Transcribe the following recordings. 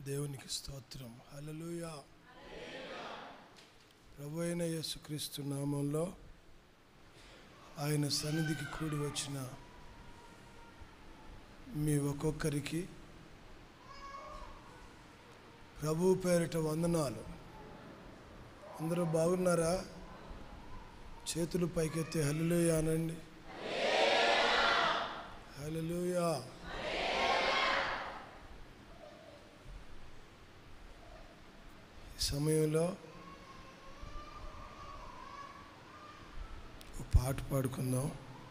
దేవునికి స్తోత్రం హల్లెలూయా ప్రభు అయిన యేసుక్రీస్తు నామంలో ఆయన సన్నిధికి కూడి వచ్చిన మీ ఒక్కొక్కరికి ప్రభు పేరిట వందనాలు అందరూ బాగున్నారా చేతులు పైకెత్తి హల్లెలూయా అనండి హల్లెలూయా ఈ సమయంలో ఒక పాట పాడుకుందాం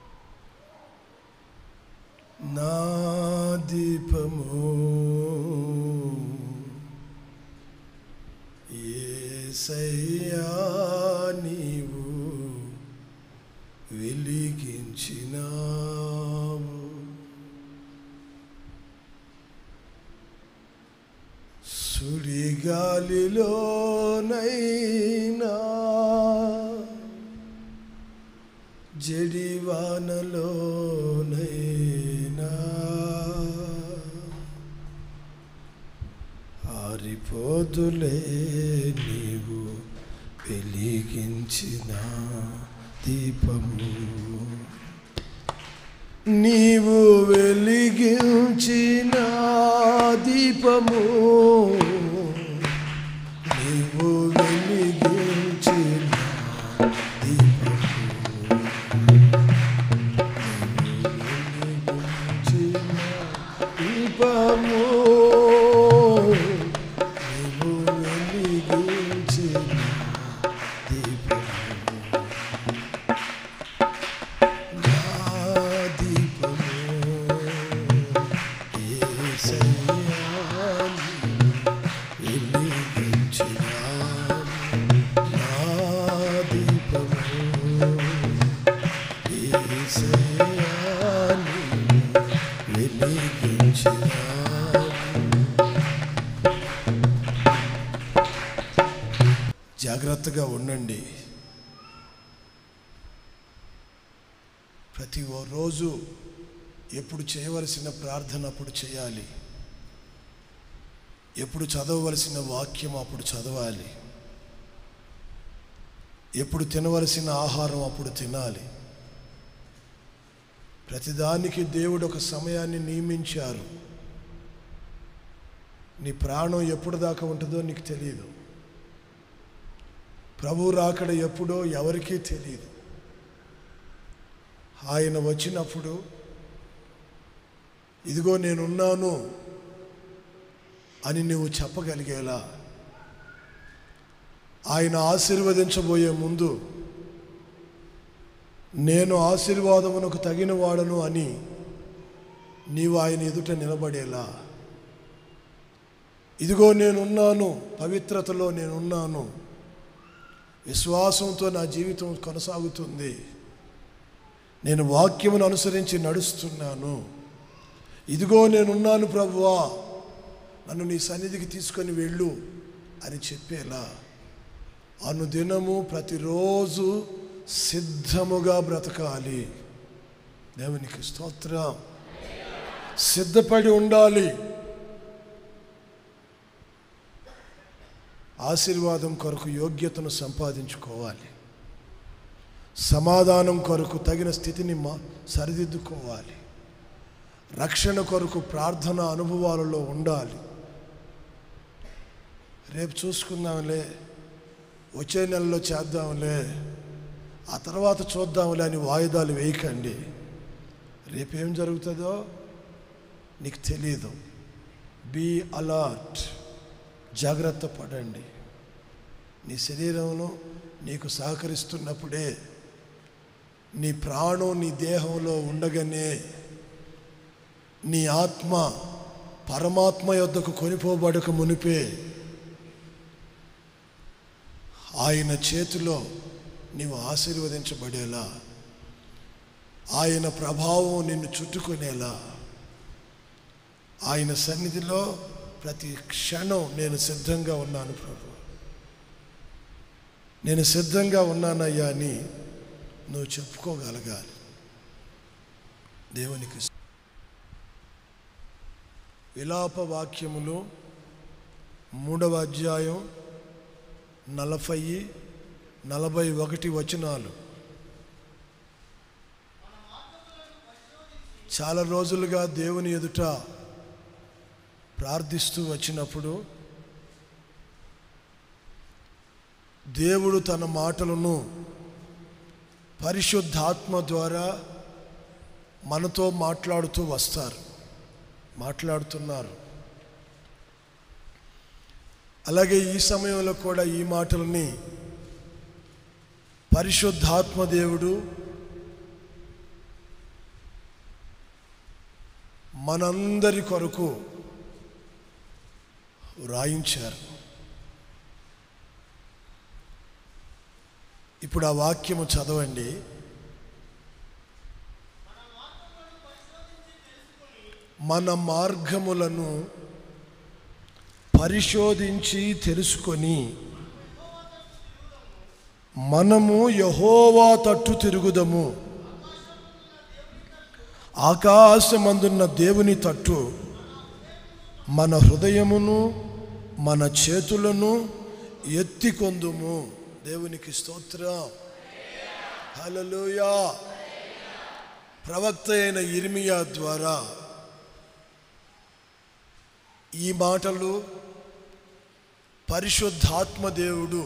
నా దీపము ఏసయ్యా నీవు వెలిగించినావు సుడిగాలిలోనైనా జడివానలోనైనా ఆరిపోదులే నీవు వెలిగించిన దీపము నీవు వెలిగించిన దీపము నీవు వెలిగించిన దీపము నీవు వెలిగించిన దీపము నీవు వెలిగించిన దీపము నా దీపము యేసయ్యా వెలిగించినావు. నా దీపము యేసయ్యా వెలిగించినావు. జాగ్రత్తగా ఉండండి ప్రతి ఓ రోజు ఎప్పుడు చేయవలసిన ప్రార్థన అప్పుడు చేయాలి ఎప్పుడు చదవవలసిన వాక్యం అప్పుడు చదవాలి ఎప్పుడు తినవలసిన ఆహారం అప్పుడు తినాలి ప్రతిదానికి దేవుడు ఒక సమయాన్ని నియమించారు నీ ప్రాణం ఎప్పుడు దాకా ఉంటుందో నీకు తెలియదు ప్రభు రాకడ ఎప్పుడో ఎవరికీ తెలియదు ఆయన వచ్చినప్పుడు ఇదిగో నేనున్నాను అని నువ్వు చెప్పగలిగేలా ఆయన ఆశీర్వదించబోయే ముందు నేను ఆశీర్వాదమునకు తగిన వాడను అని నీవు ఆయన ఎదుట నిలబడేలా ఇదిగో నేనున్నాను పవిత్రతలో నేనున్నాను విశ్వాసంతో నా జీవితం కొనసాగుతుంది నేను వాక్యమును అనుసరించి నడుస్తున్నాను ఇదిగో నేనున్నాను ప్రభువా నన్ను నీ సన్నిధికి తీసుకొని వెళ్ళు అని చెప్పేలా అనుదినము ప్రతిరోజు సిద్ధముగా బ్రతకాలి దేవునికి స్తోత్రం సిద్ధపడి ఉండాలి ఆశీర్వాదం కొరకు యోగ్యతను సంపాదించుకోవాలి సమాధానం కొరకు తగిన స్థితిని మా సరిదిద్దుకోవాలి రక్షణ కొరకు ప్రార్థన అనుభవాలలో ఉండాలి రేపు చూసుకుందాంలే వచ్చే నెలలో చేద్దాంలే ఆ తర్వాత చూద్దాంలే అని వాయిదాలు వేయకండి రేపేం జరుగుతుందో నీకు తెలియదు బీ అలర్ట్ జాగ్రత్త పడండి నీ శరీరంలో నీకు సహకరిస్తున్నప్పుడే నీ ప్రాణం నీ దేహంలో ఉండగానే నీ ఆత్మ పరమాత్మ యొద్దకు కొనిపోబడక మునిపే ఆయన చేతిలో నీవు ఆశీర్వదించబడేలా ఆయన ప్రభావం నిన్ను చుట్టుకునేలా ఆయన సన్నిధిలో ప్రతి క్షణం నేను సిద్ధంగా ఉన్నాను ప్రభు నేను సిద్ధంగా ఉన్నానయ్యా అని నువ్వు చెప్పుకోగలగాలి దేవునికి విలాప వాక్యములు మూడవ అధ్యాయం నలభై నలభై ఒకటి వచనాలు చాలా రోజులుగా దేవుని ఎదుట ప్రార్థిస్తూ వచ్చినప్పుడు దేవుడు తన మాటలను పరిశుద్ధాత్మ ద్వారా మనతో మాట్లాడుతూ వస్తారు మాట్లాడుతున్నారు అలాగే ఈ సమయంలో కూడా ఈ మాటలని పరిశుద్ధాత్మ దేవుడు మనందరి కొరకు వ్రాయించారు ఇప్పుడు ఆ వాక్యము చదవండి మన మార్గములను పరిశోధించి తెలుసుకొని మనము యహోవా తట్టు తిరుగుదము ఆకాశమందున్న దేవుని తట్టు మన హృదయమును మన చేతులను ఎత్తి కొందుము దేవునికి స్తోత్రం హల్లెలూయా ప్రవక్త అయిన ఇర్మియా ద్వారా ఈ మాటలు పరిశుద్ధాత్మ దేవుడు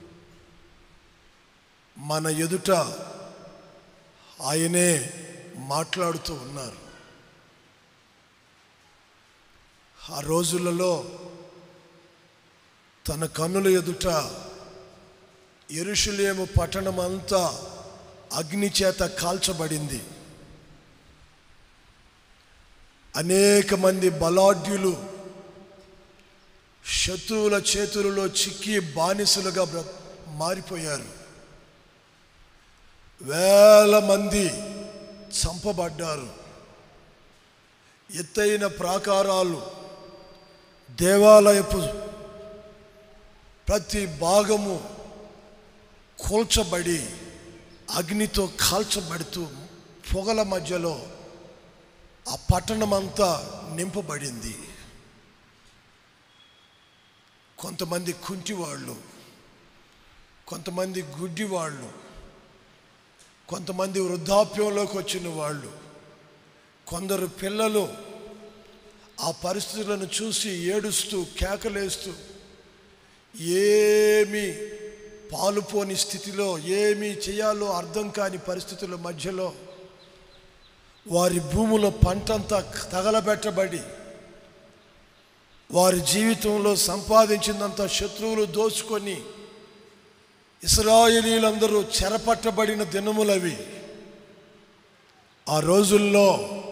మన ఎదుట ఆయనే మాట్లాడుతూ ఉన్నారు ఆ రోజులలో తన కన్నుల ఎదుట ఎరుషులేము పట్టణమంతా అగ్ని చేత కాల్చబడింది అనేక మంది బలాఢ్యులు శత్రువుల చేతులలో చిక్కి బానిసలుగా బ్ర మారిపోయారు వేల మంది చంపబడ్డారు ఎత్తైన ప్రాకారాలు దేవాలయపు ప్రతి భాగము కూల్చబడి అగ్నితో కాల్చబడుతూ పొగల మధ్యలో ఆ పట్టణమంతా నింపబడింది కొంతమంది కుంటివాళ్ళు కొంతమంది గుడ్డివాళ్ళు కొంతమంది వృద్ధాప్యంలోకి వచ్చిన వాళ్ళు కొందరు పిల్లలు ఆ పరిస్థితులను చూసి ఏడుస్తూ కేకలేస్తూ ఏమి పాలుపోని స్థితిలో ఏమి చేయాలో అర్థం కాని పరిస్థితుల మధ్యలో వారి భూములో పంటంతా తగలబెట్టబడి వారి జీవితంలో సంపాదించిందంతా శత్రువులు దోచుకొని ఇస్రాయేలీలందరూ చెరపట్టబడిన దినములవి ఆ రోజుల్లో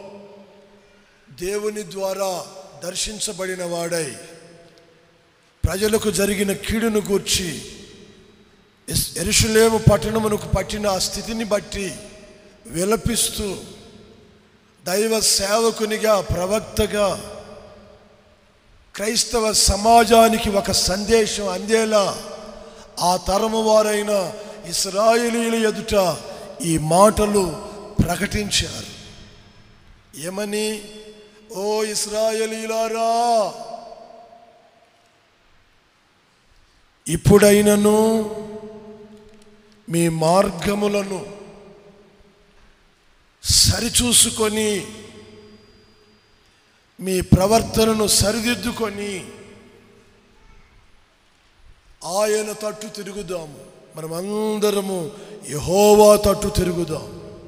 దేవుని ద్వారా దర్శించబడిన వాడై ప్రజలకు జరిగిన కీడును గూర్చి ఎస్- ఎరుషులేము పట్టణమునకు పట్టిన ఆ స్థితిని బట్టి విలపిస్తూ దైవ సేవకునిగా ప్రవక్తగా క్రైస్తవ సమాజానికి ఒక సందేశం అందేలా ఆ తరము వారైన ఇస్రాయేలీల ఎదుట ఈ మాటలు ప్రకటించారు ఏమని ఓ ఇస్రాయేలీలారా ఇప్పుడైనను మీ మార్గములను సరిచూసుకొని మీ ప్రవర్తనను సరిదిద్దుకొని ఆయన తట్టు తిరుగుదాము మనమందరము యహోవా తట్టు తిరుగుదాం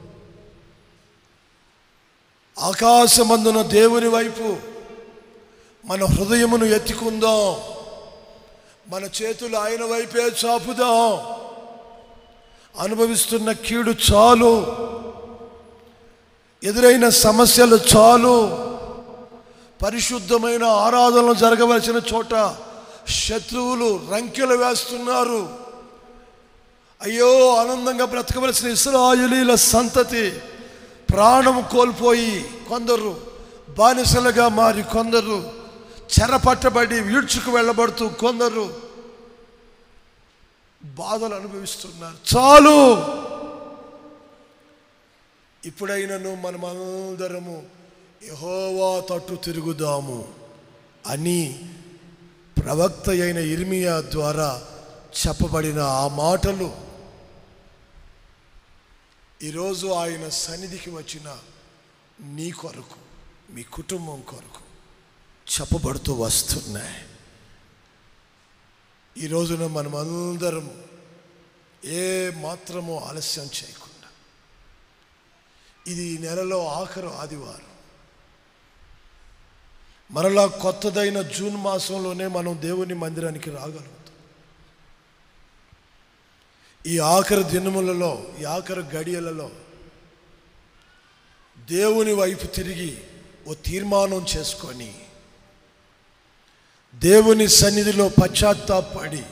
ఆకాశమందున దేవుని వైపు మన హృదయమును ఎత్తుకుందాం మన చేతులు ఆయన వైపే చాపుదాం అనుభవిస్తున్న కీడు చాలు ఎదురైన సమస్యలు చాలు పరిశుద్ధమైన ఆరాధనలు జరగవలసిన చోట శత్రువులు రంకెలు వేస్తున్నారు అయ్యో ఆనందంగా బ్రతకవలసిన ఇస్రాయులీల సంతతి ప్రాణం కోల్పోయి కొందరు బానిసలుగా మారి కొందరు చెరపట్టబడి వీడ్చుకు వెళ్ళబడుతూ కొందరు బాధలు అనుభవిస్తున్నారు చాలు ఇప్పుడైనను మనమందరము యహోవా తట్టు తిరుగుదాము అని ప్రవక్త అయిన ఇర్మియా ద్వారా చెప్పబడిన ఆ మాటలు ఈరోజు ఆయన సన్నిధికి వచ్చిన నీ కొరకు మీ కుటుంబం కొరకు చెప్పబడుతూ వస్తున్నాయి ఈ రోజున మనమందరం ఏ మాత్రమో ఆలస్యం చేయకుండా ఇది ఈ నెలలో ఆఖరు ఆదివారం మరలా కొత్తదైన జూన్ మాసంలోనే మనం దేవుని మందిరానికి రాగలుగుతాం ఈ ఆఖరి దినములలో ఈ ఆఖరి గడియలలో దేవుని వైపు తిరిగి ఓ తీర్మానం చేసుకొని దేవుని సన్నిధిలో పశ్చాత్తాపడి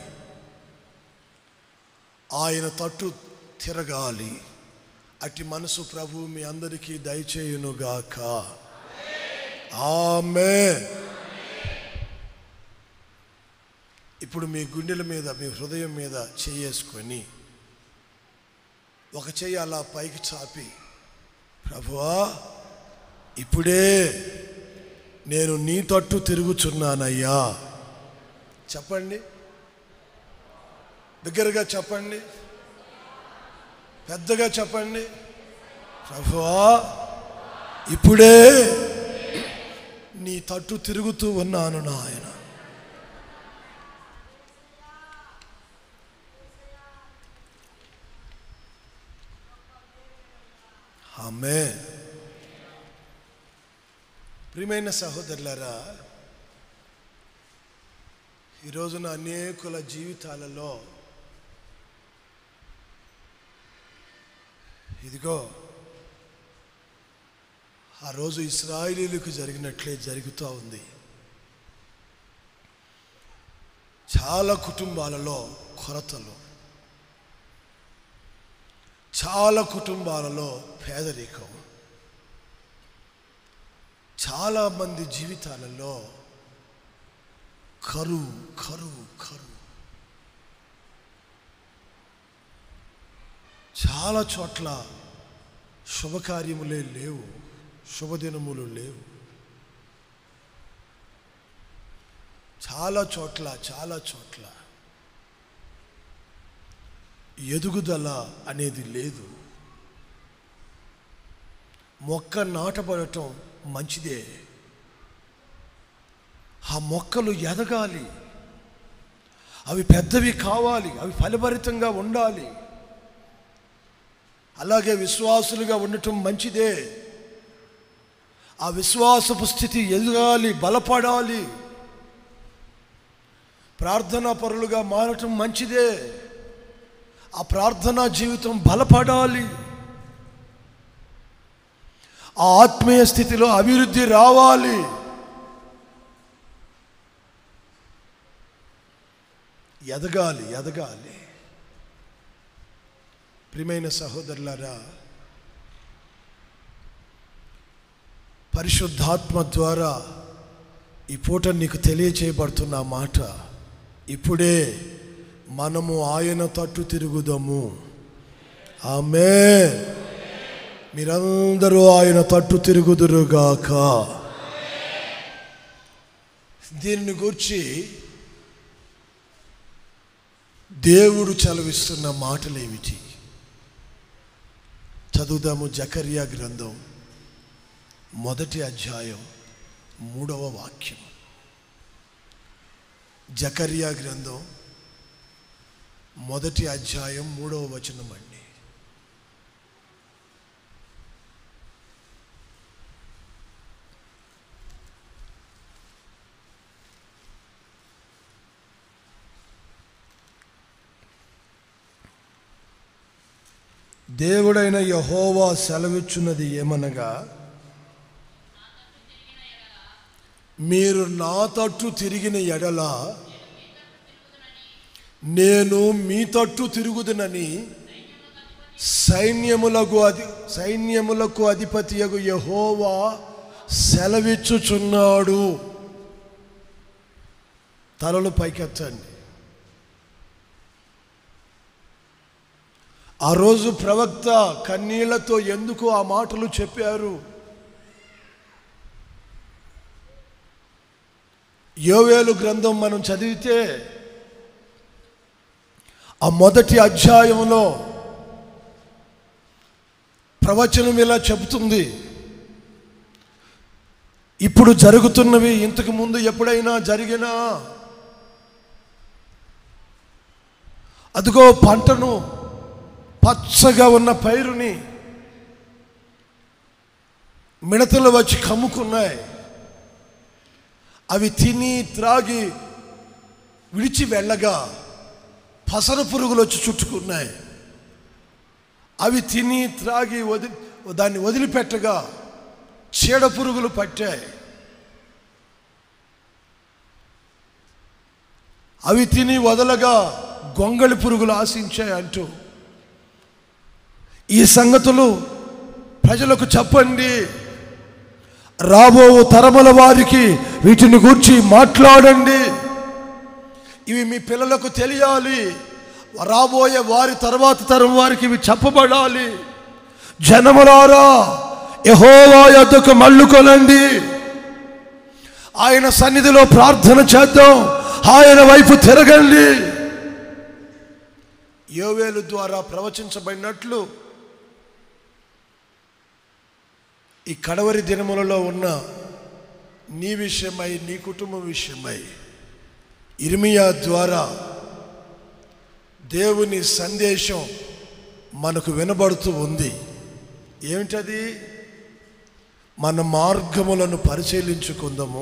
ఆయన తట్టు తిరగాలి అట్టి మనసు ప్రభు మీ అందరికీ దయచేయునుగాక ఆమె ఇప్పుడు మీ గుండెల మీద మీ హృదయం మీద చేసుకొని ఒక చెయ్యి అలా పైకి చాపి ప్రభువా ఇప్పుడే నేను నీ తట్టు తిరుగుచున్నానయ్యా చెప్పండి దగ్గరగా చెప్పండి పెద్దగా చెప్పండి ప్రభువా ఇప్పుడే నీ తట్టు తిరుగుతూ ఉన్నాను నాయన ఆమె ప్రియమైన సహోదరులారా ఈ రోజున అనేకుల జీవితాలలో ఇదిగో ఆ రోజు ఇస్రాయిలీలకు జరిగినట్లే జరుగుతూ ఉంది చాలా కుటుంబాలలో కొరతలు చాలా కుటుంబాలలో పేదరికం చాలా మంది జీవితాలలో కరువు కరువు కరువు చాలా చోట్ల శుభకార్యములే లేవు శుభదినములు లేవు చాలా చోట్ల చాలా చోట్ల ఎదుగుదల అనేది లేదు మొక్క నాటబడటం మంచిదే ఆ మొక్కలు ఎదగాలి అవి పెద్దవి కావాలి అవి ఫలభరితంగా ఉండాలి అలాగే విశ్వాసులుగా ఉండటం మంచిదే ఆ విశ్వాసపు స్థితి ఎదగాలి బలపడాలి ప్రార్థనా పరులుగా మారటం మంచిదే ఆ ప్రార్థనా జీవితం బలపడాలి ఆ ఆత్మీయ స్థితిలో అభివృద్ధి రావాలి ఎదగాలి ఎదగాలి ప్రియమైన సహోదరులారా పరిశుద్ధాత్మ ద్వారా ఈ పూట నీకు తెలియచేయబడుతున్న మాట ఇప్పుడే మనము ఆయన తట్టు తిరుగుదాము ఆమె మీరందరూ ఆయన తట్టు తిరుగుదురుగాక దీనిని గూర్చి దేవుడు చలవిస్తున్న మాటలేమిటి చదువుదాము జకర్యా గ్రంథం మొదటి అధ్యాయం మూడవ వాక్యం జకర్యా గ్రంథం మొదటి అధ్యాయం మూడవ వచనం అండి దేవుడైన యహోవా సెలవిచ్చున్నది ఏమనగా మీరు నా తట్టు తిరిగిన ఎడల నేను మీ తట్టు తిరుగుదునని సైన్యములకు అధి సైన్యములకు అధిపతియగు యహోవా సెలవిచ్చుచున్నాడు తలలు పైకెత్తండి ఆ రోజు ప్రవక్త కన్నీళ్లతో ఎందుకు ఆ మాటలు చెప్పారు యోవేలు గ్రంథం మనం చదివితే ఆ మొదటి అధ్యాయంలో ప్రవచనం ఇలా చెబుతుంది ఇప్పుడు జరుగుతున్నవి ఇంతకు ముందు ఎప్పుడైనా జరిగినా అదిగో పంటను పచ్చగా ఉన్న పైరుని మిడతలు వచ్చి కమ్ముకున్నాయి అవి తిని త్రాగి విడిచి వెళ్ళగా పసర పురుగులు వచ్చి చుట్టుకున్నాయి అవి తిని త్రాగి వదిలి దాన్ని వదిలిపెట్టగా చీడ పురుగులు పట్టాయి అవి తిని వదలగా గొంగళి పురుగులు ఆశించాయి అంటూ ఈ సంగతులు ప్రజలకు చెప్పండి రాబో తరముల వారికి వీటిని గూర్చి మాట్లాడండి ఇవి మీ పిల్లలకు తెలియాలి రాబోయే వారి తర్వాత తరం వారికి ఇవి చెప్పబడాలి జనములారా యహోవా యొద్దకు మళ్ళుకొనండి ఆయన సన్నిధిలో ప్రార్థన చేద్దాం ఆయన వైపు తిరగండి యోవేలు ద్వారా ప్రవచించబడినట్లు ఈ కడవరి దినములలో ఉన్న నీ విషయమై నీ కుటుంబం విషయమై ఇర్మియా ద్వారా దేవుని సందేశం మనకు వినబడుతూ ఉంది ఏమిటది మన మార్గములను పరిశీలించుకుందాము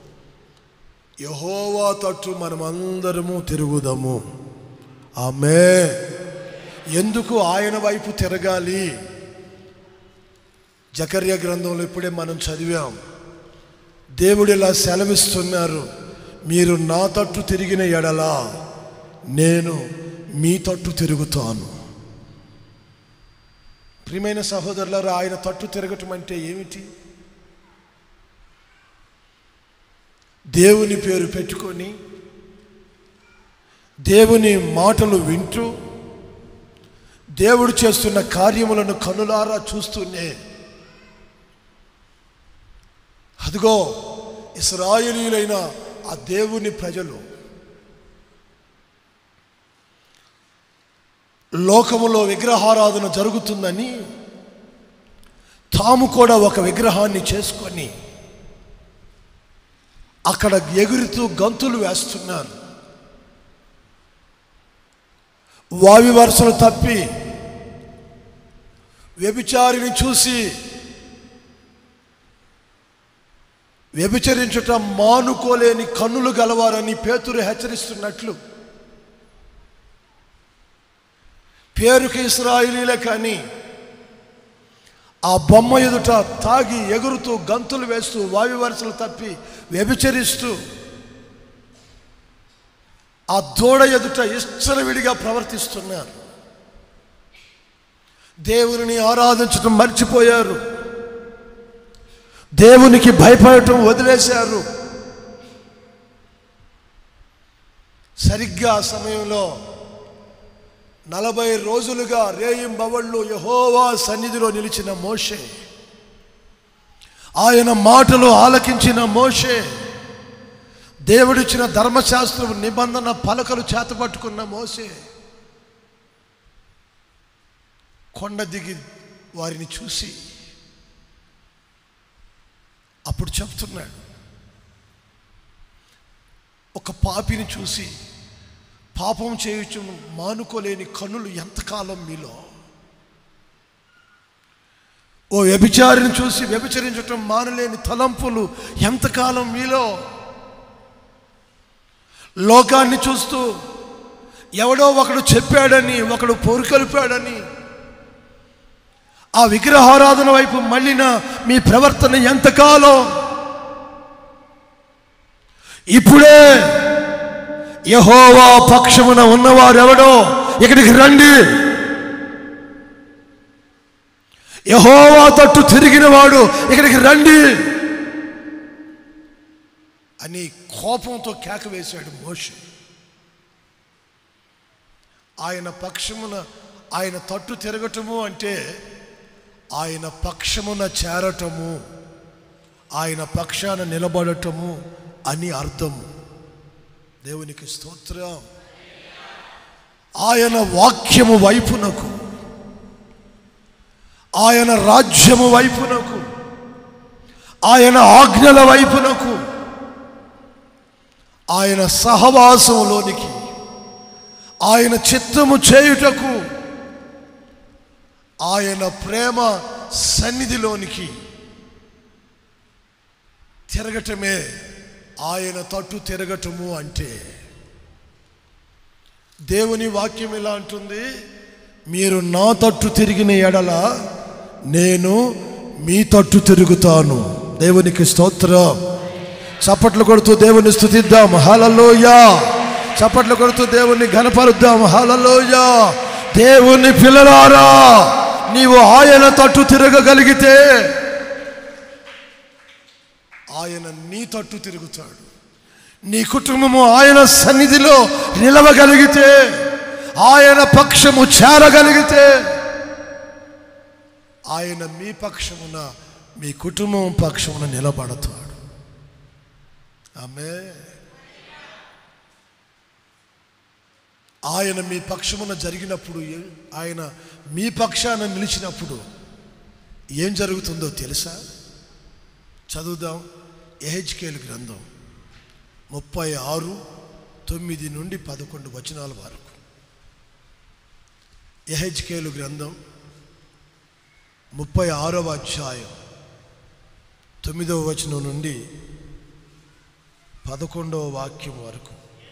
యహోవా తట్టు మనమందరము తిరుగుదాము ఆమె ఎందుకు ఆయన వైపు తిరగాలి జకర్య గ్రంథంలో ఇప్పుడే మనం చదివాం దేవుడు ఇలా సెలవిస్తున్నారు మీరు నా తట్టు తిరిగిన ఎడలా నేను మీ తట్టు తిరుగుతాను ప్రియమైన సహోదరులారా ఆయన తట్టు తిరగటం అంటే ఏమిటి దేవుని పేరు పెట్టుకొని దేవుని మాటలు వింటూ దేవుడు చేస్తున్న కార్యములను కనులారా చూస్తూనే అదిగో ఇస్రాయేలీలైన ఆ దేవుని ప్రజలు లోకములో విగ్రహారాధన జరుగుతుందని తాము కూడా ఒక విగ్రహాన్ని చేసుకొని అక్కడ ఎగురుతూ గంతులు వేస్తున్నారు వావి వరుసలు తప్పి వ్యభిచారిని చూసి వ్యభిచరించుట మానుకోలేని కన్నులు గలవారని పేతురు హెచ్చరిస్తున్నట్లు పేరుకి ఇస్రాయిలీలే కానీ ఆ బొమ్మ ఎదుట తాగి ఎగురుతూ గంతులు వేస్తూ వాయు వరుసలు తప్పి వ్యభిచరిస్తూ ఆ దూడ ఎదుట విడిగా ప్రవర్తిస్తున్నారు దేవుని ఆరాధించడం మర్చిపోయారు దేవునికి భయపడటం వదిలేశారు సరిగ్గా ఆ సమయంలో నలభై రోజులుగా రేయింబవళ్ళు యహోవా సన్నిధిలో నిలిచిన మోషే ఆయన మాటలు ఆలకించిన మోషే దేవుడిచ్చిన ధర్మశాస్త్రం నిబంధన పలకలు చేతపట్టుకున్న మోసే కొండ దిగి వారిని చూసి అప్పుడు చెప్తున్నాడు ఒక పాపిని చూసి పాపం చేయొచ్చు మానుకోలేని కన్నులు ఎంతకాలం మీలో ఓ వ్యభిచారిని చూసి వ్యభిచరించటం మానలేని తలంపులు ఎంతకాలం మీలో లోకాన్ని చూస్తూ ఎవడో ఒకడు చెప్పాడని ఒకడు పొరుకొలిపాడని ఆ విగ్రహారాధన వైపు మళ్ళిన మీ ప్రవర్తన ఎంతకాలం ఇప్పుడే యహోవా పక్షమున ఉన్నవారెవడో ఇక్కడికి రండి యహోవా తట్టు తిరిగిన వాడు ఇక్కడికి రండి అని కోపంతో కేక వేశాడు మోషే ఆయన పక్షమున ఆయన తట్టు తిరగటము అంటే ఆయన పక్షమున చేరటము ఆయన పక్షాన నిలబడటము అని అర్థం దేవునికి స్తోత్రం ఆయన వాక్యము వైపునకు ఆయన రాజ్యము వైపునకు ఆయన ఆజ్ఞల వైపునకు ఆయన సహవాసంలోనికి ఆయన చిత్తము చేయుటకు ఆయన ప్రేమ సన్నిధిలోనికి తిరగటమే ఆయన తట్టు తిరగటము అంటే దేవుని వాక్యం ఎలా అంటుంది మీరు నా తట్టు తిరిగిన ఎడల నేను మీ తట్టు తిరుగుతాను దేవునికి స్తోత్రం చప్పట్లు కొడుతూ దేవుని స్థుతిద్దాం హలలోయ చప్పట్లు కొడుతూ దేవుని ఘనపరుద్దాం హలలోయ దేవుని పిల్లలారా నీవు ఆయన తట్టు తిరగగలిగితే ఆయన నీ తట్టు తిరుగుతాడు నీ కుటుంబము ఆయన సన్నిధిలో నిలవగలిగితే ఆయన పక్షము చేరగలిగితే ఆయన మీ పక్షమున మీ కుటుంబం పక్షమున నిలబడతాడు ఆమె ఆయన మీ పక్షమున జరిగినప్పుడు ఏ- ఆయన మీ పక్షాన నిలిచినప్పుడు ఏం జరుగుతుందో తెలుసా చదువుదాం ఎహెచ్కేల్ గ్రంథం ముప్పై ఆరు తొమ్మిది నుండి పదకొండు వచనాల వరకు ఎహెచ్కేలు గ్రంథం ముప్పై ఆరవ అధ్యాయం తొమ్మిదవ వచనం నుండి పదకొండవ వాక్యం వరకు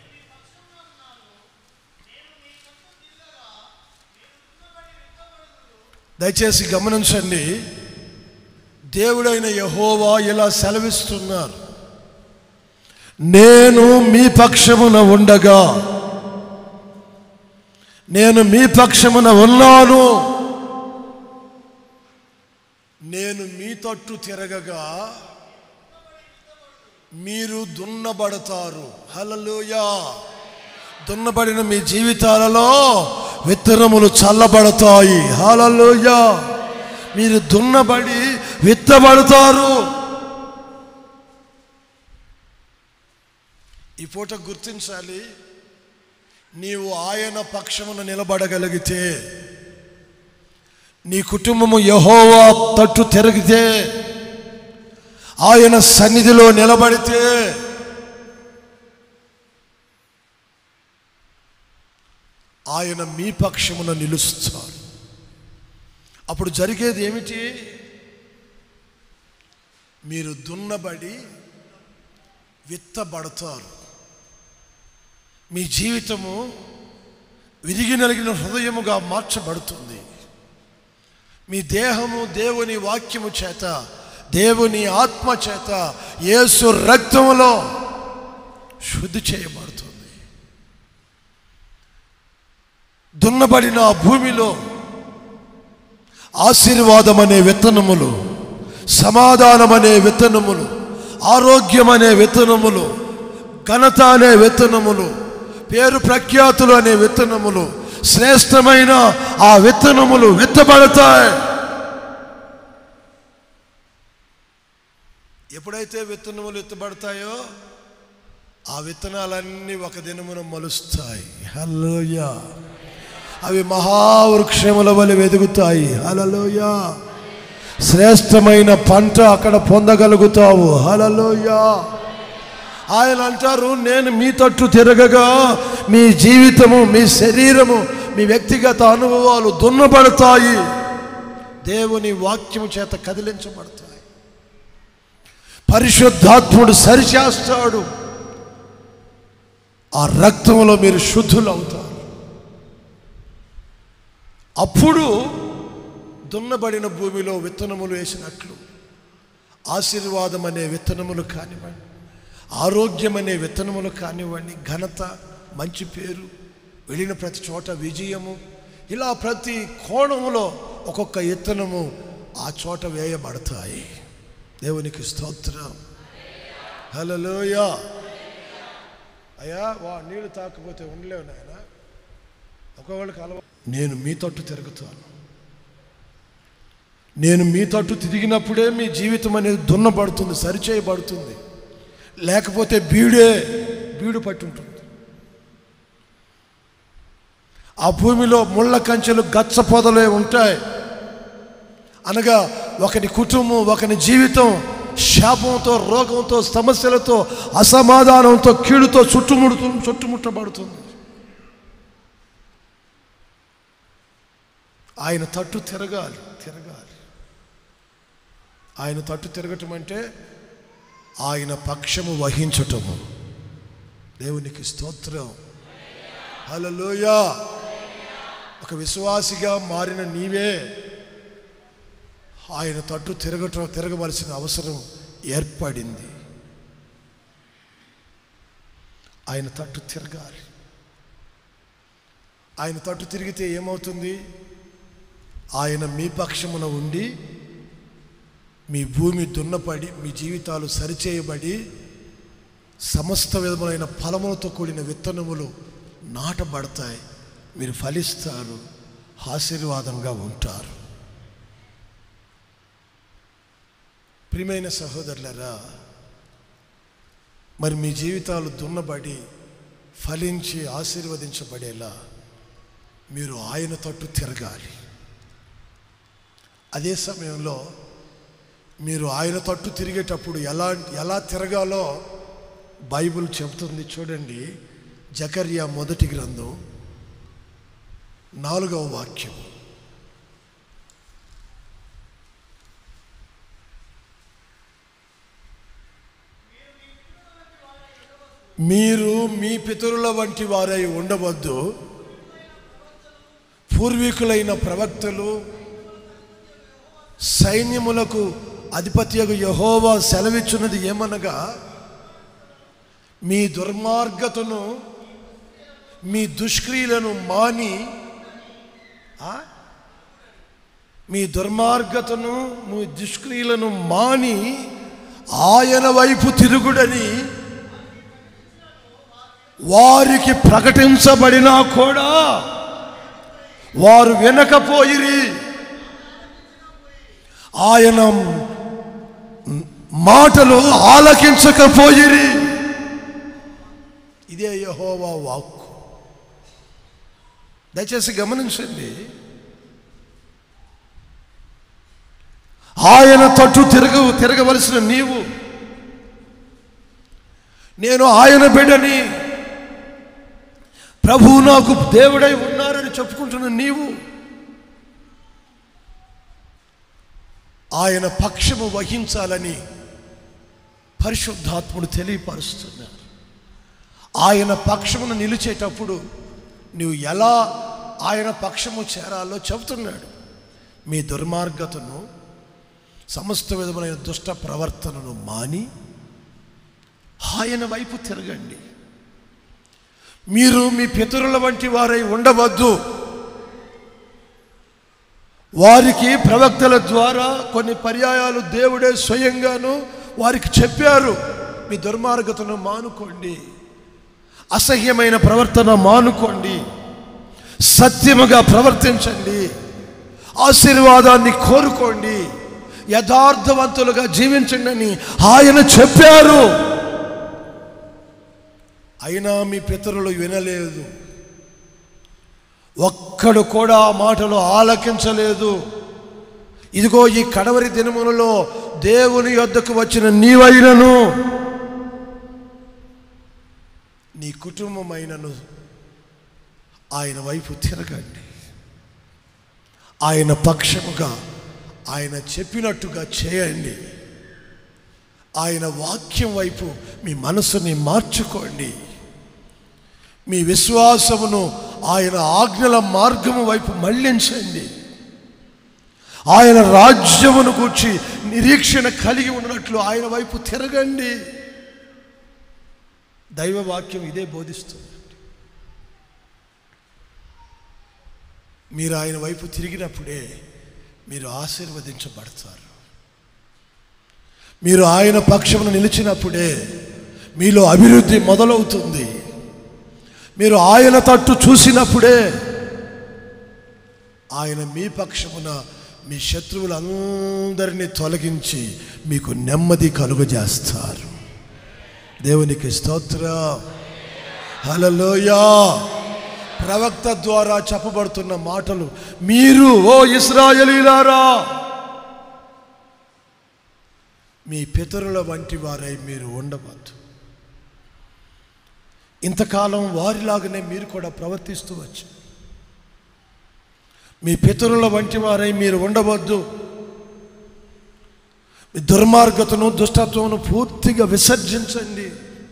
దయచేసి గమనించండి దేవుడైన యహోవా ఇలా సెలవిస్తున్నారు నేను మీ పక్షమున ఉండగా నేను మీ పక్షమున ఉన్నాను నేను మీ తట్టు తిరగగా మీరు దున్నబడతారు హలలుయా దున్నబడిన మీ జీవితాలలో విత్తనములు చల్లబడతాయి హలలుయా మీరు దున్నబడి విత్తబడతారు ఈ పూట గుర్తించాలి నీవు ఆయన పక్షమున నిలబడగలిగితే నీ కుటుంబము యహోవా తట్టు తిరిగితే ఆయన సన్నిధిలో నిలబడితే ఆయన మీ పక్షమున నిలుస్తారు అప్పుడు జరిగేది ఏమిటి మీరు దున్నబడి విత్తబడతారు మీ జీవితము విరిగి నలిగిన హృదయముగా మార్చబడుతుంది మీ దేహము దేవుని వాక్యము చేత దేవుని ఆత్మ చేత యేసు రక్తములో శుద్ధి చేయబడుతుంది దున్నబడిన ఆ భూమిలో ఆశీర్వాదం అనే విత్తనములు సమాధానం అనే విత్తనములు ఆరోగ్యం అనే విత్తనములు ఘనత అనే విత్తనములు పేరు ప్రఖ్యాతులు అనే విత్తనములు శ్రేష్టమైన ఆ విత్తనములు విత్తబడతాయి ఎప్పుడైతే విత్తనములు ఎత్తబడతాయో ఆ విత్తనాలన్నీ ఒక దినమున మలుస్తాయి హలోయ అవి మహావృక్షముల వలె వెదుగుతాయి హలలోయ శ్రేష్టమైన పంట అక్కడ పొందగలుగుతావు హలలోయ ఆయన అంటారు నేను మీ తట్టు తిరగగా మీ జీవితము మీ శరీరము మీ వ్యక్తిగత అనుభవాలు దున్నబడతాయి దేవుని వాక్యము చేత కదిలించబడతాయి పరిశుద్ధాత్ముడు సరిచేస్తాడు ఆ రక్తంలో మీరు శుద్ధులవుతారు అప్పుడు దున్నబడిన భూమిలో విత్తనములు వేసినట్లు ఆశీర్వాదం అనే విత్తనములు కానివ్వండి ఆరోగ్యం అనే విత్తనములు కానివ్వండి ఘనత మంచి పేరు వెళ్ళిన ప్రతి చోట విజయము ఇలా ప్రతి కోణములో ఒక్కొక్క విత్తనము ఆ చోట వేయబడతాయి దేవునికి స్తోత్రం హలోయా అయ్యా వా నీళ్ళు తాకపోతే ఉండలేవు నాయన ఒకవేళకి అలవా నేను మీ తట్టు తిరుగుతాను నేను మీ తట్టు తిరిగినప్పుడే మీ జీవితం అనేది దున్నబడుతుంది సరిచేయబడుతుంది లేకపోతే బీడే బీడు పట్టి ఉంటుంది ఆ భూమిలో ముళ్ళ కంచెలు గచ్చ పొదలే ఉంటాయి అనగా ఒకని కుటుంబం ఒకని జీవితం శాపంతో రోగంతో సమస్యలతో అసమాధానంతో కీడుతో చుట్టుముడుతూ చుట్టుముట్టబడుతుంది ఆయన తట్టు తిరగాలి తిరగాలి ఆయన తట్టు తిరగటం అంటే ఆయన పక్షము వహించటము దేవునికి స్తోత్రం హల్లెలూయా ఒక విశ్వాసిగా మారిన నీవే ఆయన తట్టు తిరగటం తిరగవలసిన అవసరం ఏర్పడింది ఆయన తట్టు తిరగాలి ఆయన తట్టు తిరిగితే ఏమవుతుంది ఆయన మీ పక్షమున ఉండి మీ భూమి దున్నపడి మీ జీవితాలు సరిచేయబడి సమస్త విధములైన ఫలములతో కూడిన విత్తనములు నాటబడతాయి మీరు ఫలిస్తారు ఆశీర్వాదంగా ఉంటారు ప్రియమైన సహోదరులరా మరి మీ జీవితాలు దున్నబడి ఫలించి ఆశీర్వదించబడేలా మీరు ఆయన తట్టు తిరగాలి అదే సమయంలో మీరు ఆయన తట్టు తిరిగేటప్పుడు ఎలా ఎలా తిరగాలో బైబిల్ చెబుతుంది చూడండి జకర్యా మొదటి గ్రంథం నాలుగవ వాక్యం మీరు మీ పితరుల వంటి వారై ఉండవద్దు పూర్వీకులైన ప్రవక్తలు సైన్యములకు అధిపత్యకు యహోవా సెలవిచ్చున్నది ఏమనగా మీ దుర్మార్గతను మీ దుష్క్రియలను మాని ఆ? మీ దుర్మార్గతను మీ దుష్క్రియలను మాని ఆయన వైపు తిరుగుడని వారికి ప్రకటించబడినా కూడా వారు వినకపోయిరి ఆయన మాటలు ఆలకించకపోయిరి ఇదే యహోవా వాక్కు దయచేసి గమనించండి ఆయన తట్టు తిరగ తిరగవలసిన నీవు నేను ఆయన బిడ్డని ప్రభువు నాకు దేవుడై ఉన్నారని చెప్పుకుంటున్న నీవు ఆయన పక్షము వహించాలని పరిశుద్ధాత్ముడు తెలియపరుస్తున్నారు ఆయన పక్షమును నిలిచేటప్పుడు నువ్వు ఎలా ఆయన పక్షము చేరాలో చెబుతున్నాడు మీ దుర్మార్గతను సమస్త విధములైన దుష్ట ప్రవర్తనను మాని ఆయన వైపు తిరగండి మీరు మీ పితరుల వంటి వారై ఉండవద్దు వారికి ప్రవక్తల ద్వారా కొన్ని పర్యాయాలు దేవుడే స్వయంగాను వారికి చెప్పారు మీ దుర్మార్గతను మానుకోండి అసహ్యమైన ప్రవర్తన మానుకోండి సత్యముగా ప్రవర్తించండి ఆశీర్వాదాన్ని కోరుకోండి యథార్థవంతులుగా జీవించండి అని ఆయన చెప్పారు అయినా మీ పితరులు వినలేదు ఒక్కడు కూడా ఆ మాటలు ఆలకించలేదు ఇదిగో ఈ కడవరి దినములలో దేవుని యొద్దకు వచ్చిన నీవైనను నీ కుటుంబమైనను ఆయన వైపు తిరగండి ఆయన పక్షముగా ఆయన చెప్పినట్టుగా చేయండి ఆయన వాక్యం వైపు మీ మనసుని మార్చుకోండి మీ విశ్వాసమును ఆయన ఆజ్ఞల మార్గము వైపు మళ్ళించండి ఆయన రాజ్యమును కూర్చి నిరీక్షణ కలిగి ఉన్నట్లు ఆయన వైపు తిరగండి దైవ వాక్యం ఇదే బోధిస్తుంది మీరు ఆయన వైపు తిరిగినప్పుడే మీరు ఆశీర్వదించబడతారు మీరు ఆయన పక్షమును నిలిచినప్పుడే మీలో అభివృద్ధి మొదలవుతుంది మీరు ఆయన తట్టు చూసినప్పుడే ఆయన మీ పక్షమున మీ శత్రువులందరినీ తొలగించి మీకు నెమ్మది కలుగజేస్తారు దేవునికి స్తోత్ర హలలోయా ప్రవక్త ద్వారా చెప్పబడుతున్న మాటలు మీరు ఓ ఇస్రాయలీలారా మీ పితరుల వంటి వారై మీరు ఉండవద్దు ఇంతకాలం వారిలాగానే మీరు కూడా ప్రవర్తిస్తూ వచ్చు మీ పితరుల వంటి వారై మీరు ఉండవద్దు మీ దుర్మార్గతను దుష్టత్వమును పూర్తిగా విసర్జించండి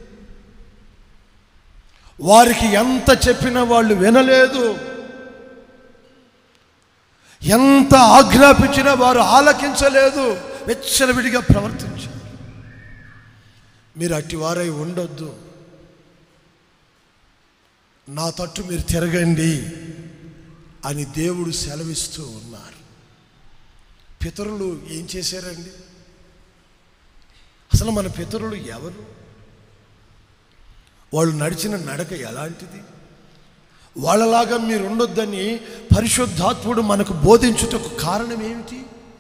వారికి ఎంత చెప్పినా వాళ్ళు వినలేదు ఎంత ఆజ్ఞాపించినా వారు ఆలకించలేదు వెచ్చలవిడిగా ప్రవర్తించారు మీరు అట్టి వారై ఉండొద్దు నా తట్టు మీరు తిరగండి అని దేవుడు సెలవిస్తూ ఉన్నారు పితరులు ఏం చేశారండి అసలు మన పితరులు ఎవరు వాళ్ళు నడిచిన నడక ఎలాంటిది వాళ్ళలాగా మీరు ఉండొద్దని పరిశుద్ధాత్ముడు మనకు బోధించుటకు కారణం ఏమిటి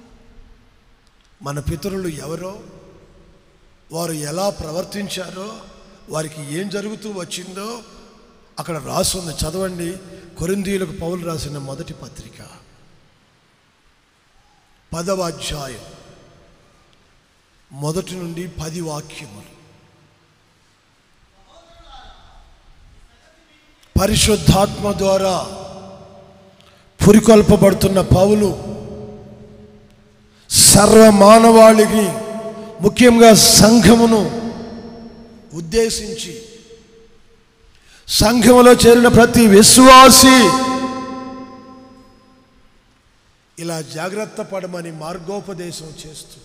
మన పితరులు ఎవరో వారు ఎలా ప్రవర్తించారో వారికి ఏం జరుగుతూ వచ్చిందో అక్కడ రాసుంది చదవండి కొరిందీలకు పౌలు రాసిన మొదటి పత్రిక పదవ అధ్యాయం మొదటి నుండి పది వాక్యములు పరిశుద్ధాత్మ ద్వారా పురికొల్పబడుతున్న పౌలు సర్వ మానవాళికి ముఖ్యంగా సంఘమును ఉద్దేశించి సంఘములో చేరిన ప్రతి విశ్వాసి ఇలా జాగ్రత్త పడమని మార్గోపదేశం చేస్తూ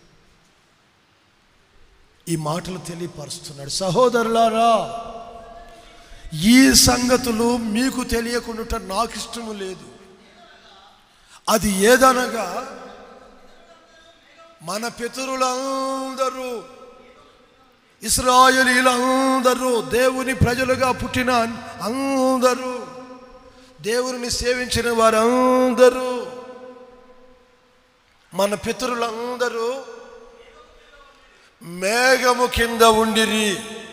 ఈ మాటలు తెలియపరుస్తున్నాడు సహోదరులారా ఈ సంగతులు మీకు తెలియకుండా నాకు ఇష్టము లేదు అది ఏదనగా మన పితరులందరూ ఇస్రాయలీలందరూ దేవుని ప్రజలుగా పుట్టిన అందరూ దేవుని సేవించిన వారందరూ మన పితరులందరూ మేఘము కింద ఉండిరి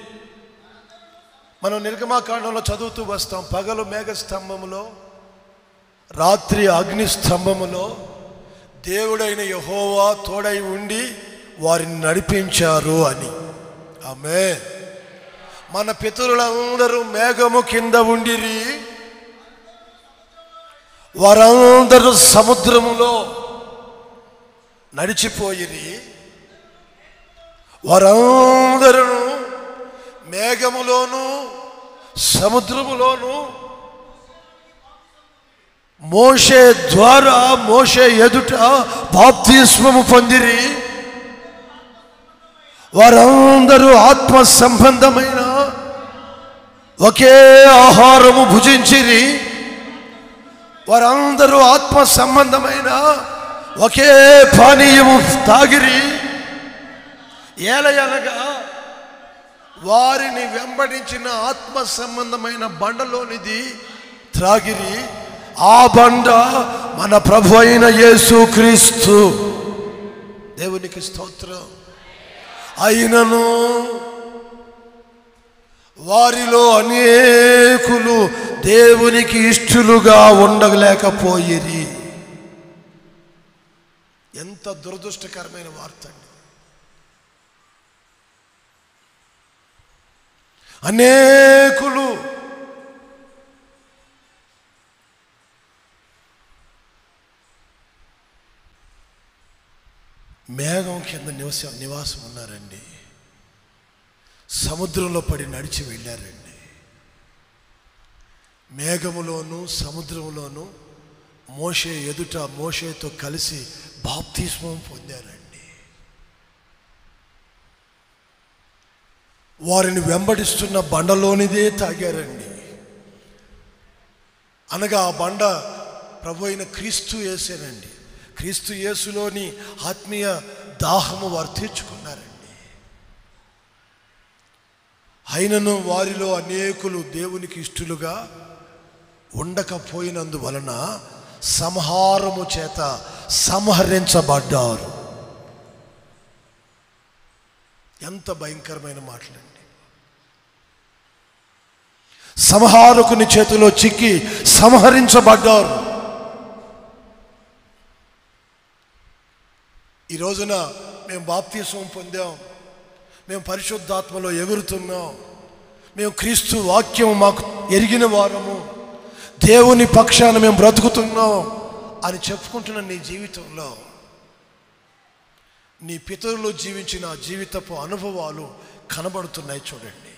మనం నిర్గమాకాండంలో చదువుతూ వస్తాం పగలు మేఘ స్తంభములో రాత్రి అగ్ని స్తంభములో దేవుడైన యహోవా తోడై ఉండి వారిని నడిపించారు అని ఆమె మన పితరులందరూ మేఘము కింద ఉండిరి వారందరూ సముద్రములో నడిచిపోయిరి వారందరూ మేఘములోను సముద్రములోను మోషే ద్వారా మోషే ఎదుట బాప్తిస్మము పొందిరి వారందరూ ఆత్మ సంబంధమైన ఒకే ఆహారము భుజించిరి వారందరూ ఆత్మ సంబంధమైన ఒకే పానీయము తాగిరి ఏలయనగా వారిని వెంబడించిన ఆత్మ సంబంధమైన బండలోనిది త్రాగిరి ఆ బండ మన ప్రభు అయిన యేసుక్రీస్తు దేవునికి స్తోత్రం అయినను వారిలో అనేకులు దేవునికి ఇష్టలుగా ఉండలేకపోయిరి ఎంత దురదృష్టకరమైన వార్త అండి అనేకులు మేఘం కింద నివస నివాసం ఉన్నారండి సముద్రంలో పడి నడిచి వెళ్ళారండి మేఘములోను సముద్రములోను మోషే ఎదుట మోషేతో కలిసి బాప్తిస్మం పొందారండి వారిని వెంబడిస్తున్న బండలోనిదే తాగారండి అనగా ఆ బండ ప్రభు అయిన క్రీస్తు యేసేనండి క్రీస్తు యేసులోని ఆత్మీయ దాహము వారు తీర్చుకున్నారండి అయినను వారిలో అనేకులు దేవునికి ఇష్టలుగా ఉండకపోయినందువలన సంహారము చేత సంహరించబడ్డారు ఎంత భయంకరమైన మాటలండి సంహారకుని చేతిలో చిక్కి సంహరించబడ్డారు ఈ రోజున మేము బాప్తీసం పొందాం మేము పరిశుద్ధాత్మలో ఎగురుతున్నాం మేము క్రీస్తు వాక్యం మాకు ఎరిగిన వారము దేవుని పక్షాన మేము బ్రతుకుతున్నాం అని చెప్పుకుంటున్న నీ జీవితంలో నీ పితరులు జీవించిన జీవితపు అనుభవాలు కనబడుతున్నాయి చూడండి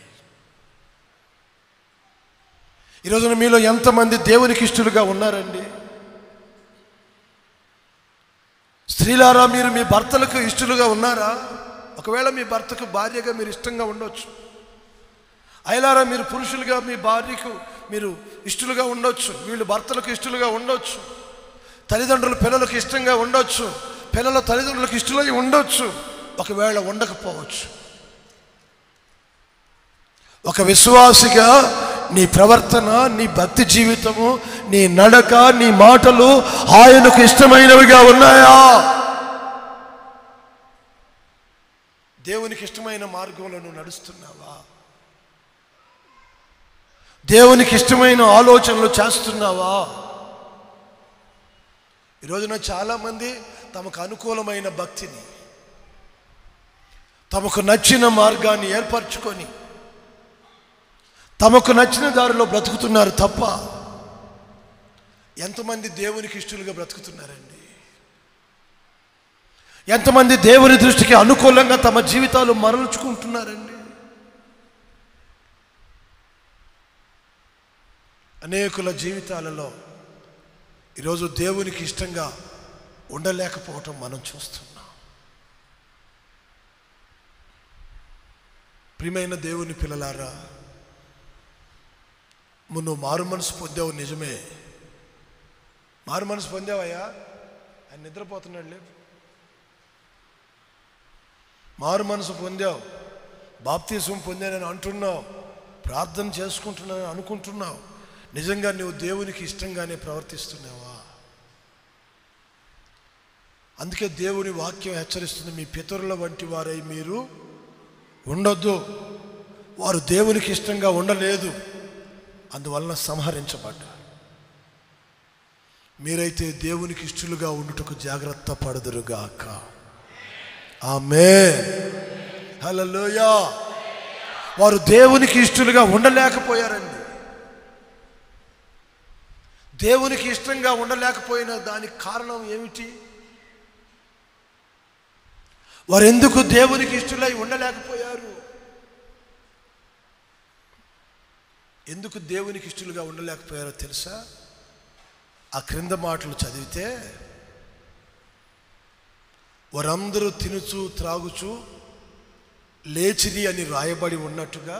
ఈ రోజున మీలో ఎంతమంది దేవునికి ఇష్టలుగా ఉన్నారండి స్త్రీలారా మీరు మీ భర్తలకు ఇష్టలుగా ఉన్నారా ఒకవేళ మీ భర్తకు భార్యగా మీరు ఇష్టంగా ఉండొచ్చు అయిలారా మీరు పురుషులుగా మీ భార్యకు మీరు ఇష్టలుగా ఉండొచ్చు వీళ్ళు భర్తలకు ఇష్టలుగా ఉండొచ్చు తల్లిదండ్రులు పిల్లలకు ఇష్టంగా ఉండొచ్చు పిల్లల తల్లిదండ్రులకు ఇష్టలై ఉండొచ్చు ఒకవేళ ఉండకపోవచ్చు ఒక విశ్వాసిగా నీ ప్రవర్తన నీ భక్తి జీవితము నీ నడక నీ మాటలు ఆయనకు ఇష్టమైనవిగా ఉన్నాయా దేవునికి ఇష్టమైన మార్గంలో నువ్వు నడుస్తున్నావా దేవునికి ఇష్టమైన ఆలోచనలు చేస్తున్నావా ఈ రోజున చాలామంది తమకు అనుకూలమైన భక్తిని తమకు నచ్చిన మార్గాన్ని ఏర్పరచుకొని తమకు నచ్చిన దారిలో బ్రతుకుతున్నారు తప్ప ఎంతమంది దేవునికి ఇష్టలుగా బ్రతుకుతున్నారండి ఎంతమంది దేవుని దృష్టికి అనుకూలంగా తమ జీవితాలు మరల్చుకుంటున్నారండి అనేకుల జీవితాలలో ఈరోజు దేవునికి ఇష్టంగా ఉండలేకపోవటం మనం చూస్తున్నాం ప్రియమైన దేవుని పిల్లలారా నువ్వు మారు మనసు పొందావు నిజమే మారు మనసు పొందావయ్యా ఆయన నిద్రపోతున్నాడు లేదు మారు మనసు పొందావు బాప్తీసం పొందానని అంటున్నావు ప్రార్థన చేసుకుంటున్నానని అనుకుంటున్నావు నిజంగా నువ్వు దేవునికి ఇష్టంగానే ప్రవర్తిస్తున్నావా అందుకే దేవుని వాక్యం హెచ్చరిస్తుంది మీ పితరుల వంటి వారై మీరు ఉండొద్దు వారు దేవునికి ఇష్టంగా ఉండలేదు అందువలన సంహరించబడ్డారు మీరైతే దేవునికి ఇష్టలుగా ఉండుటకు జాగ్రత్త పడదురుగాక ఆమె హల్లెలూయా వారు దేవునికి ఇష్టలుగా ఉండలేకపోయారండి దేవునికి ఇష్టంగా ఉండలేకపోయిన దానికి కారణం ఏమిటి వారు ఎందుకు దేవునికి ఇష్టలై ఉండలేకపోయారు ఎందుకు దేవునికి ఇష్టలుగా ఉండలేకపోయారో తెలుసా ఆ క్రింద మాటలు చదివితే వారందరూ తినుచు త్రాగుచు లేచిది అని రాయబడి ఉన్నట్టుగా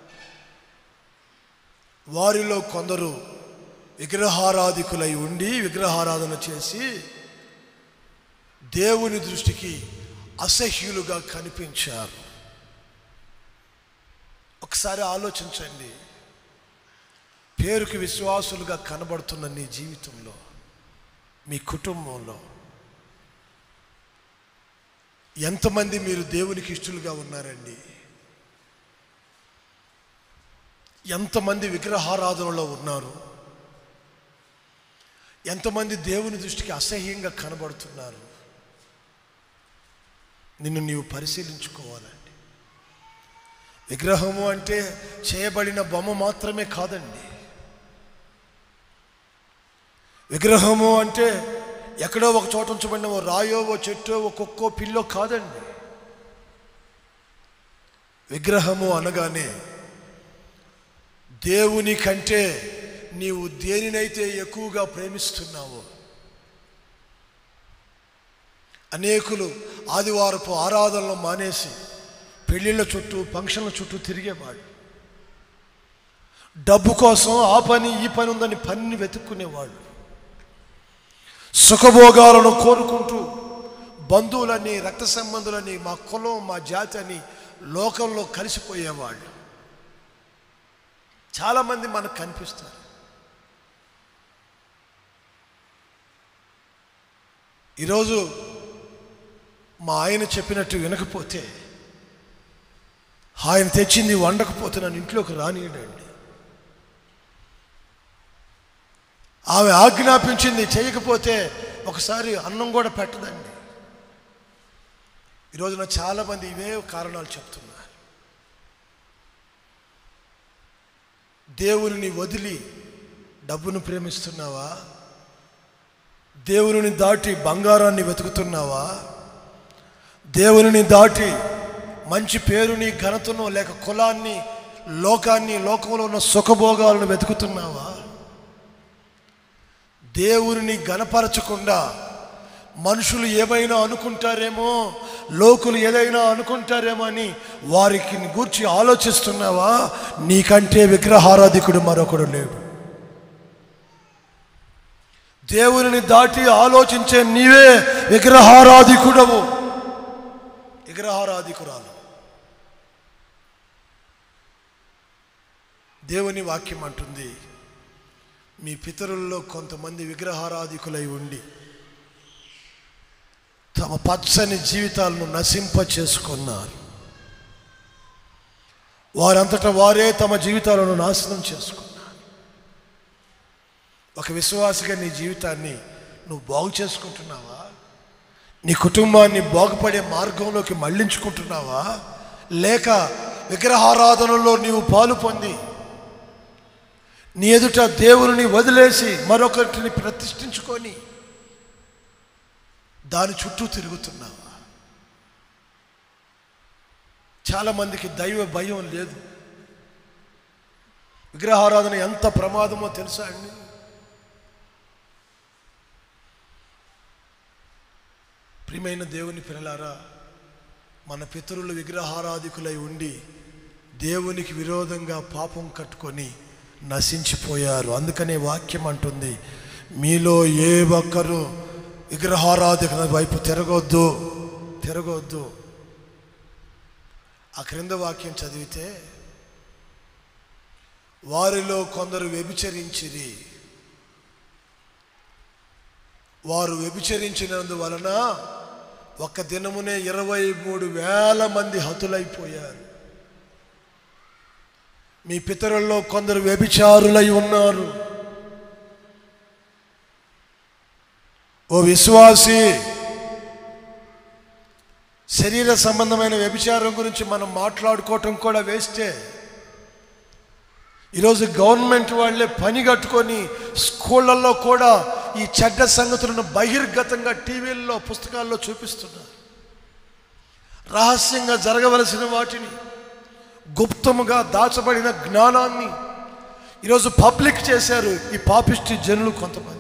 వారిలో కొందరు విగ్రహారాధికులై ఉండి విగ్రహారాధన చేసి దేవుని దృష్టికి అసహ్యులుగా కనిపించారు ఒకసారి ఆలోచించండి పేరుకి విశ్వాసులుగా కనబడుతున్న నీ జీవితంలో మీ కుటుంబంలో ఎంతమంది మీరు దేవునికి ఇష్టలుగా ఉన్నారండి ఎంతమంది విగ్రహారాధనలో ఉన్నారు ఎంతమంది దేవుని దృష్టికి అసహ్యంగా కనబడుతున్నారు నిన్ను నీవు పరిశీలించుకోవాలండి విగ్రహము అంటే చేయబడిన బొమ్మ మాత్రమే కాదండి విగ్రహము అంటే ఎక్కడో ఒక చోట ఉంచబడిన ఓ రాయో ఓ చెట్టో ఓ కుక్కో పిల్లో కాదండి విగ్రహము అనగానే దేవుని కంటే నీవు దేనినైతే ఎక్కువగా ప్రేమిస్తున్నావో అనేకులు ఆదివారపు ఆరాధనలు మానేసి పెళ్ళిళ్ళ చుట్టూ ఫంక్షన్ల చుట్టూ తిరిగేవాడు డబ్బు కోసం ఆ పని ఈ పని ఉందని పని వెతుక్కునేవాళ్ళు సుఖభోగాలను కోరుకుంటూ బంధువులని రక్త సంబంధులని మా కులం మా జాతి అని లోకంలో కలిసిపోయేవాళ్ళు చాలామంది మనకు కనిపిస్తారు ఈరోజు మా ఆయన చెప్పినట్టు వినకపోతే ఆయన తెచ్చింది వండకపోతే నన్ను ఇంట్లోకి రానియడండి ఆమె ఆజ్ఞాపించింది చేయకపోతే ఒకసారి అన్నం కూడా పెట్టదండి ఈ రోజున చాలామంది ఇవే కారణాలు చెప్తున్నారు దేవుని వదిలి డబ్బును ప్రేమిస్తున్నావా దేవుని దాటి బంగారాన్ని వెతుకుతున్నావా దేవుని దాటి మంచి పేరుని ఘనతను లేక కులాన్ని లోకాన్ని లోకంలో ఉన్న సుఖభోగాలను వెతుకుతున్నావా దేవుని గణపరచకుండా మనుషులు ఏమైనా అనుకుంటారేమో లోకులు ఏదైనా అనుకుంటారేమో అని వారికి గూర్చి ఆలోచిస్తున్నావా నీకంటే విగ్రహారాధికుడు మరొకడు లేడు దేవుని దాటి ఆలోచించే నీవే విగ్రహారాధికుడవు విగ్రహారాధికురాలు దేవుని వాక్యం అంటుంది మీ పితరుల్లో కొంతమంది విగ్రహారాధికులై ఉండి తమ పచ్చని జీవితాలను నశింప చేసుకున్నారు వారంతటా వారే తమ జీవితాలను నాశనం చేసుకున్నారు ఒక విశ్వాసిగా నీ జీవితాన్ని నువ్వు బాగు చేసుకుంటున్నావా నీ కుటుంబాన్ని బాగుపడే మార్గంలోకి మళ్ళించుకుంటున్నావా లేక విగ్రహారాధనలో నీవు పాలు పొంది నీ ఎదుట దేవుని వదిలేసి మరొకటిని ప్రతిష్ఠించుకొని దాని చుట్టూ తిరుగుతున్నావా చాలామందికి దైవ భయం లేదు విగ్రహారాధన ఎంత ప్రమాదమో తెలుసా అండి ప్రియమైన దేవుని పిల్లలారా మన పితరులు విగ్రహారాధికులై ఉండి దేవునికి విరోధంగా పాపం కట్టుకొని నశించిపోయారు అందుకనే వాక్యం అంటుంది మీలో ఏ ఒక్కరు విగ్రహారాధికుల వైపు తిరగొద్దు తిరగొద్దు ఆ క్రింద వాక్యం చదివితే వారిలో కొందరు వ్యభిచరించిరి వారు వ్యభిచరించినందువలన ఒక దినమునే ఇరవై మూడు వేల మంది హతులైపోయారు మీ పితరుల్లో కొందరు వ్యభిచారులై ఉన్నారు ఓ విశ్వాసి శరీర సంబంధమైన వ్యభిచారం గురించి మనం మాట్లాడుకోవటం కూడా వేస్తే ఈరోజు గవర్నమెంట్ వాళ్ళే పని కట్టుకొని స్కూళ్ళల్లో కూడా ఈ చెడ్డ సంగతులను బహిర్గతంగా టీవీల్లో పుస్తకాల్లో చూపిస్తున్నారు రహస్యంగా జరగవలసిన వాటిని గుప్తముగా దాచబడిన జ్ఞానాన్ని ఈరోజు పబ్లిక్ చేశారు ఈ పాపిష్టి జనులు కొంతమంది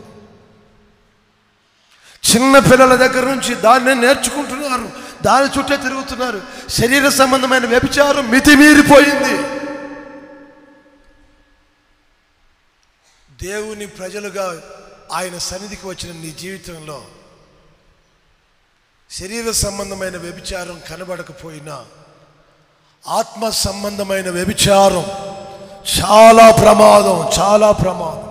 చిన్న పిల్లల దగ్గర నుంచి దాన్నే నేర్చుకుంటున్నారు దాని చుట్టే తిరుగుతున్నారు శరీర సంబంధమైన వ్యభిచారం మితిమీరిపోయింది దేవుని ప్రజలుగా ఆయన సన్నిధికి వచ్చిన నీ జీవితంలో శరీర సంబంధమైన వ్యభిచారం కనబడకపోయినా ఆత్మ సంబంధమైన వ్యభిచారం చాలా ప్రమాదం చాలా ప్రమాదం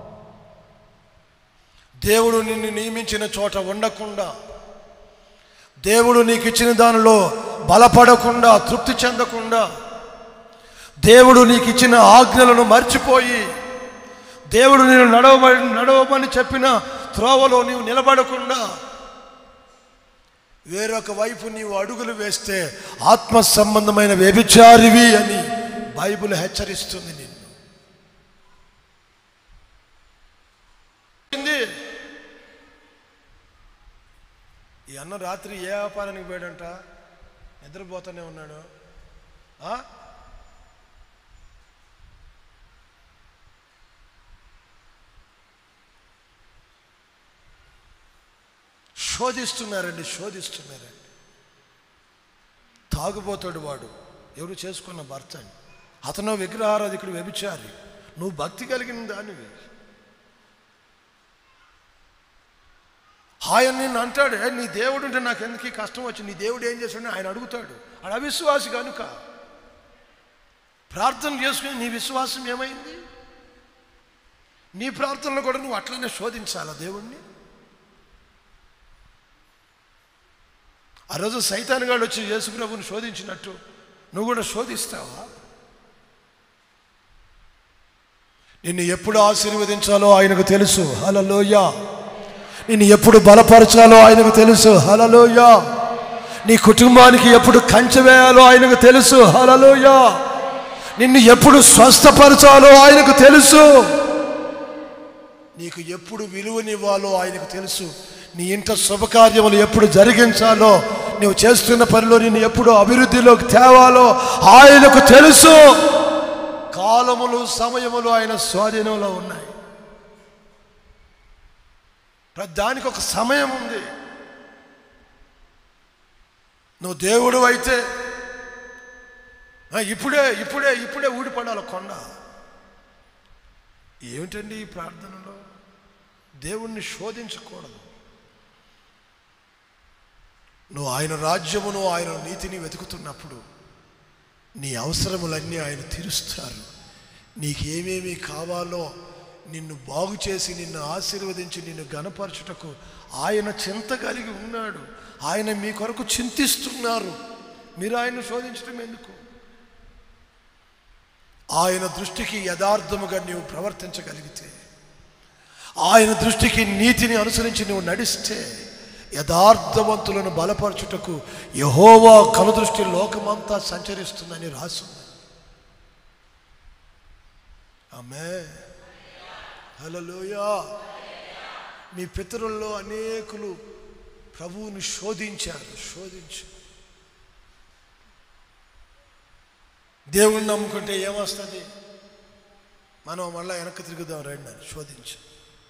దేవుడు నిన్ను నియమించిన చోట ఉండకుండా దేవుడు నీకు ఇచ్చిన దానిలో బలపడకుండా తృప్తి చెందకుండా దేవుడు నీకు ఇచ్చిన ఆజ్ఞలను మర్చిపోయి దేవుడు నేను నడవబడి నడవమని చెప్పిన త్రోవలో నీవు నిలబడకుండా వేరొక వైపు నీవు అడుగులు వేస్తే ఆత్మ సంబంధమైన వ్యభిచారివి అని బైబిల్ హెచ్చరిస్తుంది నిన్ను ఏంది? ఈ అన్న రాత్రి ఏ వ్యాపారానికి పోయాడంట నిద్రపోతూనే ఉన్నాడు ఆ? శోధిస్తున్నారండి శోధిస్తున్నారండి తాగుబోతాడు వాడు ఎవరు చేసుకున్న భర్త అండి అతను విగ్రహారాధికుడు వ్యభిచారి నువ్వు భక్తి కలిగిన దానివి ఆయన నిన్ను అంటాడు "ఏ, నీ దేవుడు ఉంటే నాకు ఎందుకు ఈ కష్టం వచ్చి నీ దేవుడు ఏం చేశాడు ఆయన అడుగుతాడు ఆడ అవిశ్వాసి కనుక ప్రార్థన చేసుకుని నీ విశ్వాసం ఏమైంది నీ ప్రార్థనలో కూడా నువ్వు అట్లనే శోధించాలా దేవుణ్ణి ఆ రోజు సైతానుగాడు వచ్చి యేసుప్రభుని శోధించినట్టు నువ్వు కూడా శోధిస్తావా నిన్ను ఎప్పుడు ఆశీర్వదించాలో ఆయనకు తెలుసు హలలోయ నిన్ను ఎప్పుడు బలపరచాలో ఆయనకు తెలుసు హలలోయ నీ కుటుంబానికి ఎప్పుడు కంచె వేయాలో ఆయనకు తెలుసు హలలోయ నిన్ను ఎప్పుడు స్వస్థపరచాలో ఆయనకు తెలుసు నీకు ఎప్పుడు విలువనివ్వాలో ఆయనకు తెలుసు నీ ఇంట శుభకార్యములు ఎప్పుడు జరిగించాలో నువ్వు చేస్తున్న పనిలో నిన్ను ఎప్పుడు అభివృద్ధిలోకి తేవాలో ఆయనకు తెలుసు కాలములు సమయములు ఆయన స్వాధీనంలో ఉన్నాయి ప్రతి దానికి ఒక సమయం ఉంది నువ్వు దేవుడు అయితే ఆ, ఇప్పుడే ఇప్పుడే ఇప్పుడే ఊడిపడాలి కొండ ఏమిటండి ఈ ప్రార్థనలో దేవుణ్ణి శోధించకూడదు నువ్వు ఆయన రాజ్యమును ఆయన నీతిని వెతుకుతున్నప్పుడు నీ అవసరములన్నీ ఆయన తీరుస్తారు నీకేమేమి కావాలో నిన్ను బాగు చేసి నిన్ను ఆశీర్వదించి నిన్ను గనపరచుటకు ఆయన చింత కలిగి ఉన్నాడు ఆయన మీ కొరకు చింతిస్తున్నారు మీరు ఆయన శోధించడం ఎందుకు ఆయన దృష్టికి యథార్థముగా నీవు ప్రవర్తించగలిగితే ఆయన దృష్టికి నీతిని అనుసరించి నువ్వు నడిస్తే యథార్థవంతులను బలపరచుటకు యహోవా కనుదృష్టి లోకమంతా సంచరిస్తుందని రాసింది ఆమె హలోయా మీ పితరుల్లో అనేకులు ప్రభువుని శోధించారు శోధించారు దేవుణ్ణి నమ్ముకుంటే ఏమొస్తుంది మనం మళ్ళీ వెనక్కి తిరుగుదాం రండి అని శోధించి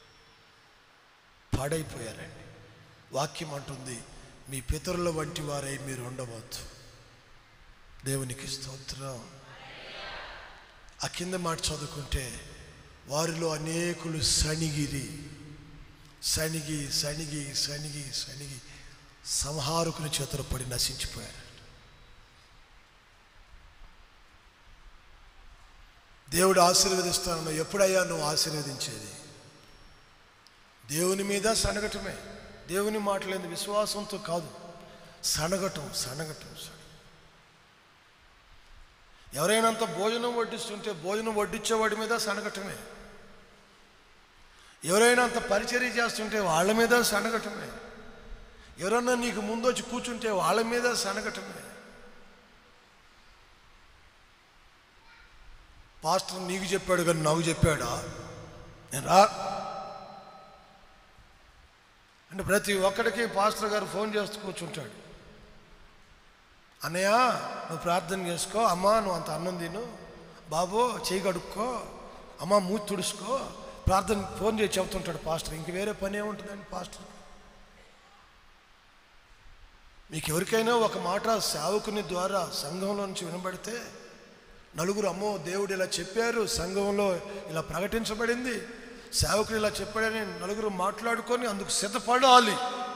పాడైపోయారండి వాక్యం అంటుంది మీ పితరుల వంటి వారై మీరు ఉండవద్దు దేవునికి స్తోత్రం ఆ కింద మాట చదువుకుంటే వారిలో అనేకులు సణిగిరి సణిగి సణిగి సణిగి సణిగి సంహారకుని చేతులు పడి నశించిపోయారు దేవుడు ఆశీర్వదిస్తాను ఎప్పుడయ్యా నువ్వు ఆశీర్వదించేది దేవుని మీద సనగటమే దేవుని మాటలేని విశ్వాసంతో కాదు సనగటం సనగటం సనగటం. ఎవరైనా అంత భోజనం వడ్డిస్తుంటే భోజనం వడ్డించేవాడి మీద సనగటమే ఎవరైనా అంత పరిచర్య చేస్తుంటే వాళ్ళ మీద సనగటమే ఎవరన్నా నీకు ముందొచ్చి కూర్చుంటే వాళ్ళ మీద సనగటమే పాస్టర్ నీకు చెప్పాడు కానీ నాకు చెప్పాడా నేను రా అంటే ప్రతి ఒక్కడికి పాస్టర్ గారు ఫోన్ చేస్తూ కూర్చుంటాడు అన్నయ్య నువ్వు ప్రార్థన చేసుకో అమ్మా నువ్వు అంత అన్నం తిను బాబు చేయి కడుక్కో అమ్మ మూతి తుడుచుకో ప్రార్థన ఫోన్ చేసి చెబుతుంటాడు పాస్టర్ ఇంక వేరే పని ఏముంటుందండి పాస్టర్ మీకు ఎవరికైనా ఒక మాట సేవకుని ద్వారా సంఘంలో నుంచి వినబడితే నలుగురు అమ్మో దేవుడు ఇలా చెప్పారు సంఘంలో ఇలా ప్రకటించబడింది సేవకుడు ఇలా చెప్పాడని నలుగురు మాట్లాడుకొని అందుకు సిద్ధపడాలి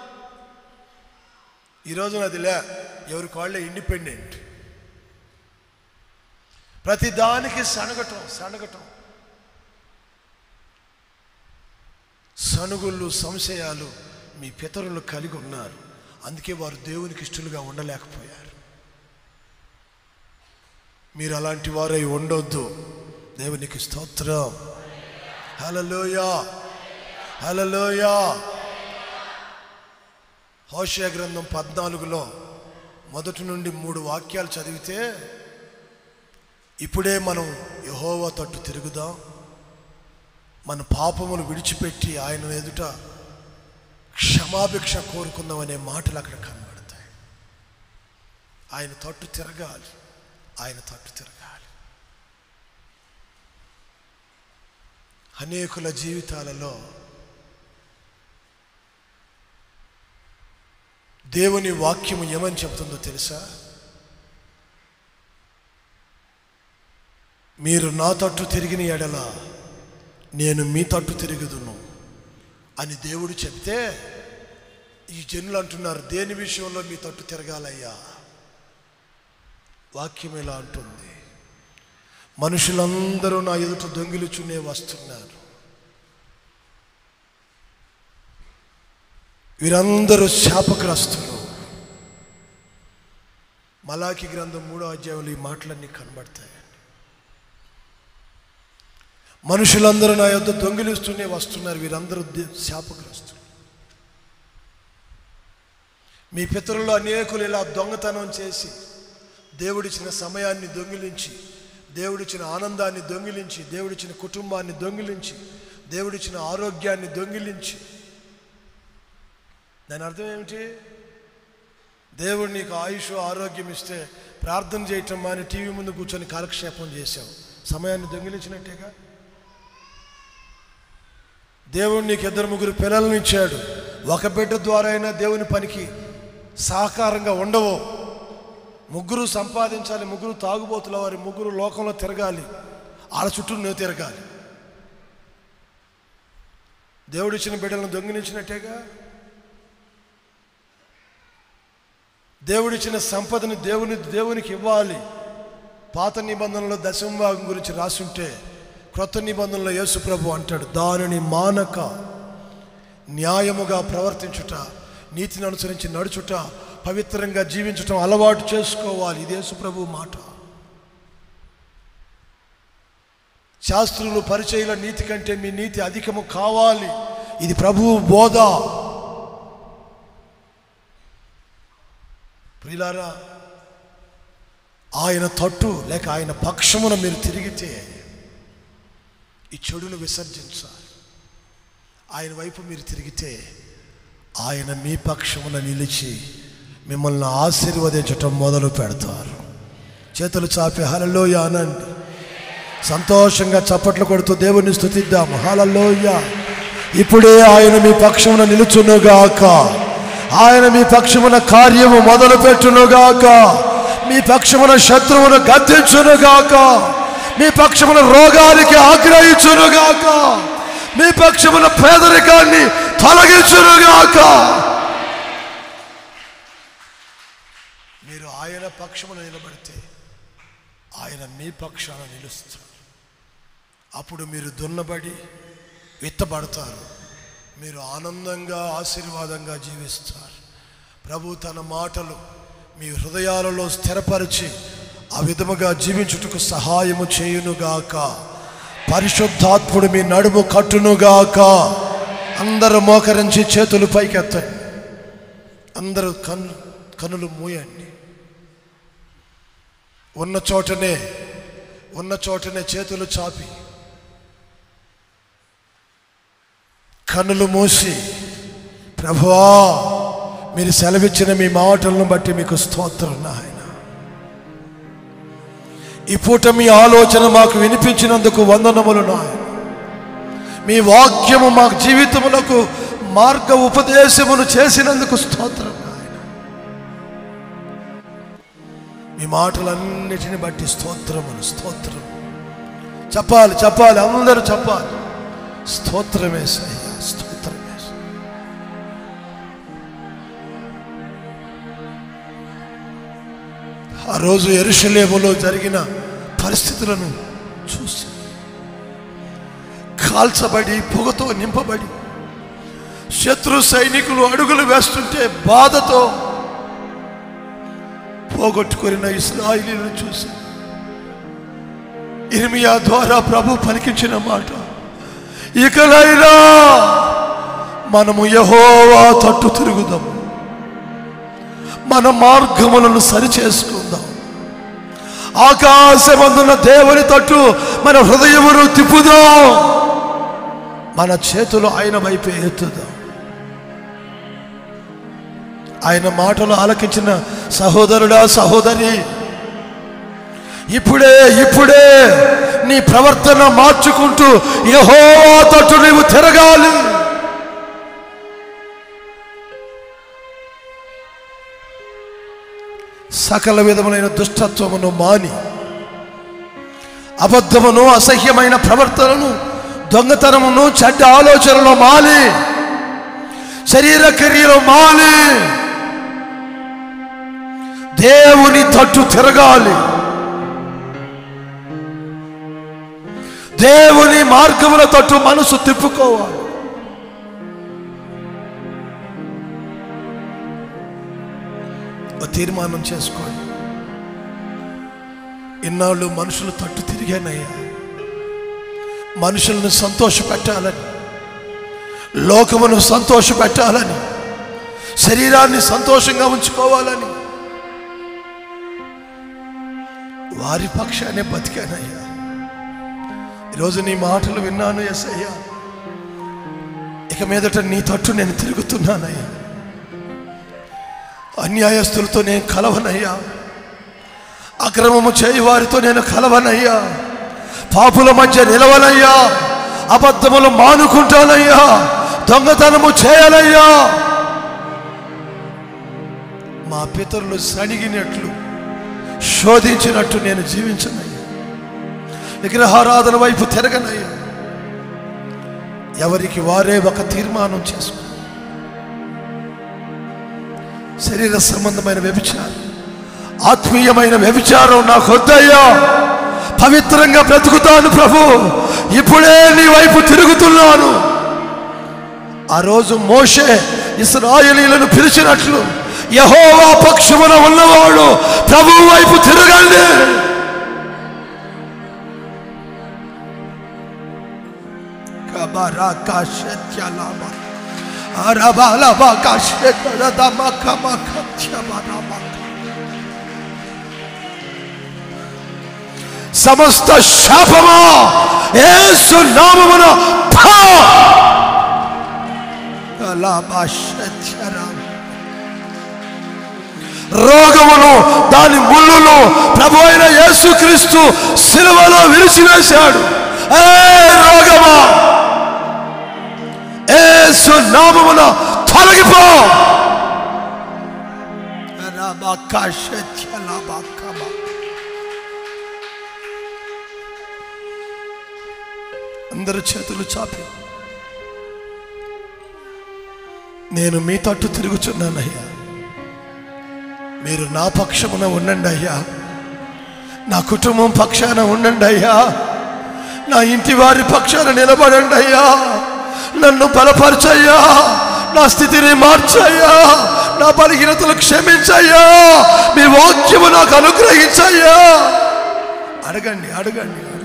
ఈ రోజున అది లే ఎవరికి వాళ్ళే ఇండిపెండెంట్ ప్రతి దానికి సనగటం సనగటం సనుగుళ్ళు సంశయాలు మీ పితరులు కలిగి ఉన్నారు అందుకే వారు దేవునికి ఇష్టలుగా ఉండలేకపోయారు మీరు అలాంటి వారై ఉండొద్దు దేవునికి స్తోత్రం హలలోయా హలలోయా హోషయ గ్రంథం పద్నాలుగులో మొదటి నుండి మూడు వాక్యాలు చదివితే ఇప్పుడే మనం యహోవా తట్టు తిరుగుదాం మన పాపములు విడిచిపెట్టి ఆయన ఎదుట క్షమాభిక్ష కోరుకుందాం అనే మాటలు అక్కడ కనబడతాయి ఆయన తట్టు తిరగాలి ఆయన తట్టు తిరగాలి అనేకుల జీవితాలలో దేవుని వాక్యము ఏమని చెప్తుందో తెలుసా మీరు నా తట్టు తిరిగిన ఎడల నేను మీ తట్టు తిరుగుదును అని దేవుడు చెప్తే ఈ జనులు అంటున్నారు దేని విషయంలో మీ తట్టు తిరగాలయ్యా వాక్యం ఇలా అంటుంది మనుషులందరూ నా ఎదుట దొంగిలుచునే వస్తున్నారు వీరందరూ శాపగ్రస్తులు మలాకి గ్రంథం మూడో అధ్యాయంలో ఈ మాటలన్నీ కనబడతాయి మనుషులందరూ నా యొద్ద దొంగిలిస్తూనే వస్తున్నారు వీరందరూ దే- శాపగ్రస్తులు మీ పితరుల్లో అనేకులు ఇలా దొంగతనం చేసి దేవుడిచ్చిన సమయాన్ని దొంగిలించి దేవుడిచ్చిన ఆనందాన్ని దొంగిలించి దేవుడిచ్చిన కుటుంబాన్ని దొంగిలించి దేవుడిచ్చిన ఆరోగ్యాన్ని దొంగిలించి దాని అర్థం ఏమిటి దేవుడు నీకు ఆయుష్ ఆరోగ్యం ఇస్తే ప్రార్థన చేయటం మాని టీవీ ముందు కూర్చొని కాలక్షేపం చేశావు సమయాన్ని దొంగిలించినట్టేగా దేవుడు నీకు ఇద్దరు ముగ్గురు పిల్లలను ఇచ్చాడు ఒక బిడ్డ ద్వారా అయినా దేవుని పనికి సహకారంగా ఉండవు ముగ్గురు సంపాదించాలి ముగ్గురు తాగుబోతుల వారి ముగ్గురు లోకంలో తిరగాలి వాళ్ళ చుట్టూ నువ్వు తిరగాలి దేవుడిచ్చిన బిడ్డలను దొంగిలించినట్టేగా దేవుడిచ్చిన సంపదని దేవుని దేవునికి ఇవ్వాలి పాత నిబంధనలో దశమ భాగం గురించి రాసుంటే క్రొత్త నిబంధనలో యేసు ప్రభు అంటాడు దానిని మానక న్యాయముగా ప్రవర్తించుట నీతిని అనుసరించి నడుచుట పవిత్రంగా జీవించటం అలవాటు చేసుకోవాలి ఇది యేసు ప్రభు మాట శాస్త్రులు పరిచయుల నీతి కంటే మీ నీతి అధికము కావాలి ఇది ప్రభువు బోధ ప్రియులారా ఆయన తట్టు లేక ఆయన పక్షమున మీరు తిరిగితే ఈ చెడును విసర్జించాలి ఆయన వైపు మీరు తిరిగితే ఆయన మీ పక్షమున నిలిచి మిమ్మల్ని ఆశీర్వదించటం మొదలు పెడతారు చేతులు చాపి హలలోయ అనండి సంతోషంగా చప్పట్లు కొడుతూ దేవుని స్థుతిద్దాం హలలోయ ఇప్పుడే ఆయన మీ పక్షమున నిలుచునుగాక ఆయన మీ పక్షమున కార్యము మొదలు పెట్టునుగాక మీ పక్షమున శత్రువును గద్దించునుగాక మీ పక్షమున రోగానికి ఆగ్రహించునుగాక మీ పక్షమున పేదరికాన్ని తొలగించునుగాక మీరు ఆయన పక్షమున నిలబడితే ఆయన మీ పక్షాన నిలుస్తారు అప్పుడు మీరు దున్నబడి విత్తబడతారు మీరు ఆనందంగా ఆశీర్వాదంగా జీవిస్తారు ప్రభు తన మాటలు మీ హృదయాలలో స్థిరపరిచి ఆ విధముగా జీవించుటకు సహాయము చేయునుగాక పరిశుద్ధాత్ముడు మీ నడుము కట్టునుగాక అందరూ మోకరించి చేతులు పైకెత్తండి అందరూ కన్ను కనులు మూయండి ఉన్న చోటనే ఉన్న చోటనే చేతులు చాపి కన్నులు మూసి ప్రభువా మీరు సెలవిచ్చిన మీ మాటలను బట్టి మీకు స్తోత్రం నాయన ఈ పూట మీ ఆలోచన మాకు వినిపించినందుకు వందనములు నాయన మీ వాక్యము మా జీవితములకు మార్గ ఉపదేశమును చేసినందుకు స్తోత్రం నాయన మీ మాటలన్నిటిని బట్టి స్తోత్రములు స్తోత్రం చెప్పాలి చెప్పాలి అందరూ చెప్పాలి స్తోత్రమేసయ్యా స్తోత్రమేస ఆ రోజు ఎరుషలేములో జరిగిన పరిస్థితులను చూసి కాల్చబడి పొగతో నింపబడి శత్రు సైనికులు అడుగులు వేస్తుంటే బాధతో పోగొట్టుకున్న ఇస్రాయిలీలను చూసి ఇర్మియా ద్వారా ప్రభు పలికించిన మాట ఇకనైనా మనము యహోవా తట్టు తిరుగుదాం మన మార్గములను సరిచేసుకుందాం ఆకాశమందున్న దేవుని తట్టు మన హృదయమును తిప్పుదాం మన చేతులు ఆయన వైపే ఎత్తుదాం ఆయన మాటలు ఆలకించిన సహోదరుడా సహోదరి ఇప్పుడే ఇప్పుడే నీ ప్రవర్తన మార్చుకుంటూ యెహోవా తట్టు నీవు తిరగాలి సకల విధములైన దుష్టత్వమును మాని అబద్ధమును అసహ్యమైన ప్రవర్తనను దొంగతనమును చెడ్డ ఆలోచనలు మాలి శరీర క్రియలు మాలి దేవుని తట్టు తిరగాలి దేవుని మార్గముల తట్టు మనసు తిప్పుకోవాలి ఒక తీర్మానం చేసుకోండి ఇన్నాళ్ళు మనుషులు తట్టు తిరిగానయ్యా మనుషులను సంతోషపెట్టాలని లోకమును సంతోషపెట్టాలని శరీరాన్ని సంతోషంగా ఉంచుకోవాలని వారి పక్షానే బతికానయ్యా ఈరోజు నీ మాటలు విన్నాను ఎస్ అయ్యా ఇక మీదట నీ తట్టు నేను తిరుగుతున్నానయ్యా అన్యాయస్తులతో నేను కలవనయ్యా అక్రమము చేయి వారితో నేను కలవనయ్యా పాపుల మధ్య నిలవనయ్యా అబద్ధములు మానుకుంటానయ్యా దొంగతనము చేయాలయ్యా మా పితరులు సణిగినట్లు శోధించినట్టు నేను జీవించనయ్యా విగ్రహారాధన వైపు తిరగనయ్యా ఎవరికి వారే ఒక తీర్మానం చేసుకో శరీర సంబంధమైన వ్యభిచారం ఆత్మీయమైన వ్యభిచారం నాకు వద్దయ్యా పవిత్రంగా బ్రతుకుతాను ప్రభు ఇప్పుడే నీ వైపు తిరుగుతున్నాను ఆ రోజు మోషే ఇస్రాయలీలను పిలిచినట్లు యహోవా పక్షమున ఉన్నవాడు ప్రభు వైపు తిరగండి కబరాకాశత్యలామ అరబాలబాకాశతరదమకమకత్యమరమక. సమస్త శాపమా యేసు నామమున ఫా! కలాబాశత్యరామ. రోగమును దాని ముళ్ళును ప్రభు అయిన యేసుక్రీస్తు సిలువలో విరిచివేశాడు ఏ రోగమా యేసు నామమున తొలగిపో రబకశత్యలబకమ. అందరి చేతులు చాపి నేను మీ తట్టు తిరుగుచున్నానయ్యా మీరు నా పక్షమున ఉండండి అయ్యా నా కుటుంబం పక్షాన ఉండండి అయ్యా నా ఇంటి వారి పక్షాన నిలబడండి అయ్యా నన్ను బలపరచయ్యా నా స్థితిని మార్చయ్యా నా బలహీనతలు క్షమించయ్యా మీ వాక్యము నాకు అనుగ్రహించయ్యా అడగండి అడగండి అడగండి.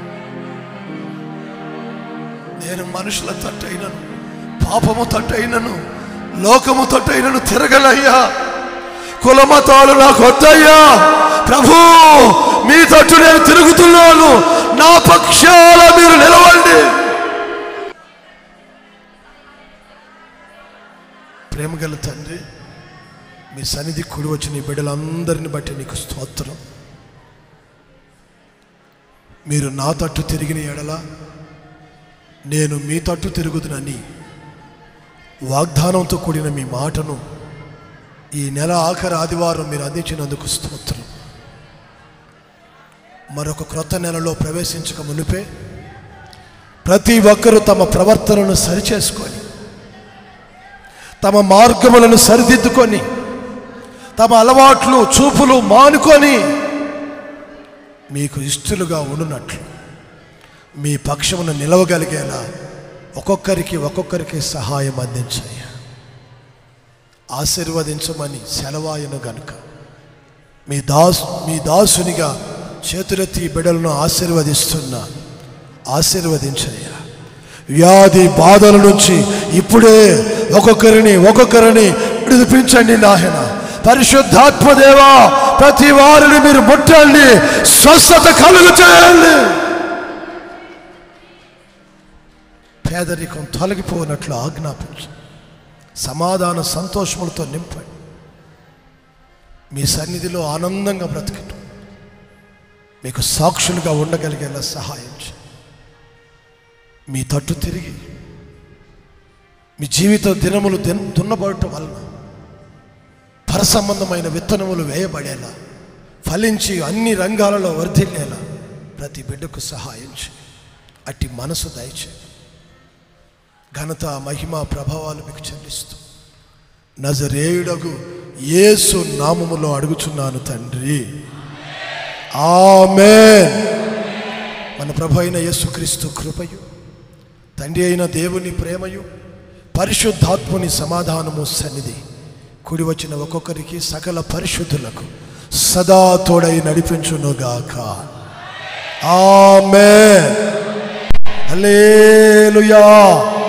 నేను మనుషుల తట్టయినను పాపము తట్టయినను లోకము తట్టయినను తిరగలయ్యా కులమతాలు నాకు వద్దయ్యా ప్రభు మీ తట్టు నేను తిరుగుతున్నాను నా పక్షాల మీరు నిలవండి ప్రేమగల తండ్రి మీ సన్నిధి కుడి వచ్చిన ఈ బిడ్డలందరిని బట్టి నీకు స్తోత్రం మీరు నా తట్టు తిరిగిన ఎడల నేను మీ తట్టు తిరుగుతునని వాగ్దానంతో కూడిన మీ మాటను ఈ నెల ఆఖరి ఆదివారం మీరు అందించినందుకు స్తోత్రం మరొక క్రొత్త నెలలో ప్రవేశించక మునిపే ప్రతి ఒక్కరూ తమ ప్రవర్తనను సరిచేసుకొని తమ మార్గములను సరిదిద్దుకొని తమ అలవాట్లు చూపులు మానుకొని మీకు ఇష్టలుగా ఉండునట్లు మీ పక్షమును నిలవగలిగేలా ఒక్కొక్కరికి ఒక్కొక్కరికి సహాయం అందించయ్యా ఆశీర్వదించమని సెలవాయను గనుక మీ దాసు మీ దాసునిగా చేతులెత్తి ఈ బిడ్డలను ఆశీర్వదిస్తున్నా ఆశీర్వదించయ్యా వ్యాధి బాధల నుంచి ఇప్పుడే ఒక్కొక్కరిని ఒక్కొక్కరిని విడిపించండి నాయన పరిశుద్ధాత్మదేవా ప్రతి వారిని మీరు ముట్టండి స్వస్థత కలుగు చేయండి పేదరికం తొలగిపోనట్లు ఆజ్ఞాపించు సమాధాన సంతోషములతో నింపండి మీ సన్నిధిలో ఆనందంగా బ్రతకటం మీకు సాక్షులుగా ఉండగలిగేలా సహాయం చేయండి మీ తట్టు తిరిగి మీ జీవిత దినములు దిన్ దున్నబడటం వలన పరసంబంధమైన విత్తనములు వేయబడేలా ఫలించి అన్ని రంగాలలో వర్ధిల్లేలా ప్రతి బిడ్డకు సహాయం చేయి అట్టి మనసు దయచేయి ఘనత మహిమ ప్రభావాలు మీకు చెల్లిస్తూ నజరేయుడగు యేసు నామములో అడుగుచున్నాను తండ్రి ఆమేన్ మన ప్రభు అయిన యేసుక్రీస్తు కృపయు తండ్రి అయిన దేవుని ప్రేమయు పరిశుద్ధాత్ముని సమాధానము సన్నిధి కుడి వచ్చిన ఒక్కొక్కరికి సకల పరిశుద్ధులకు సదా తోడై నడిపించునుగాక ఆమేన్ హల్లెలూయా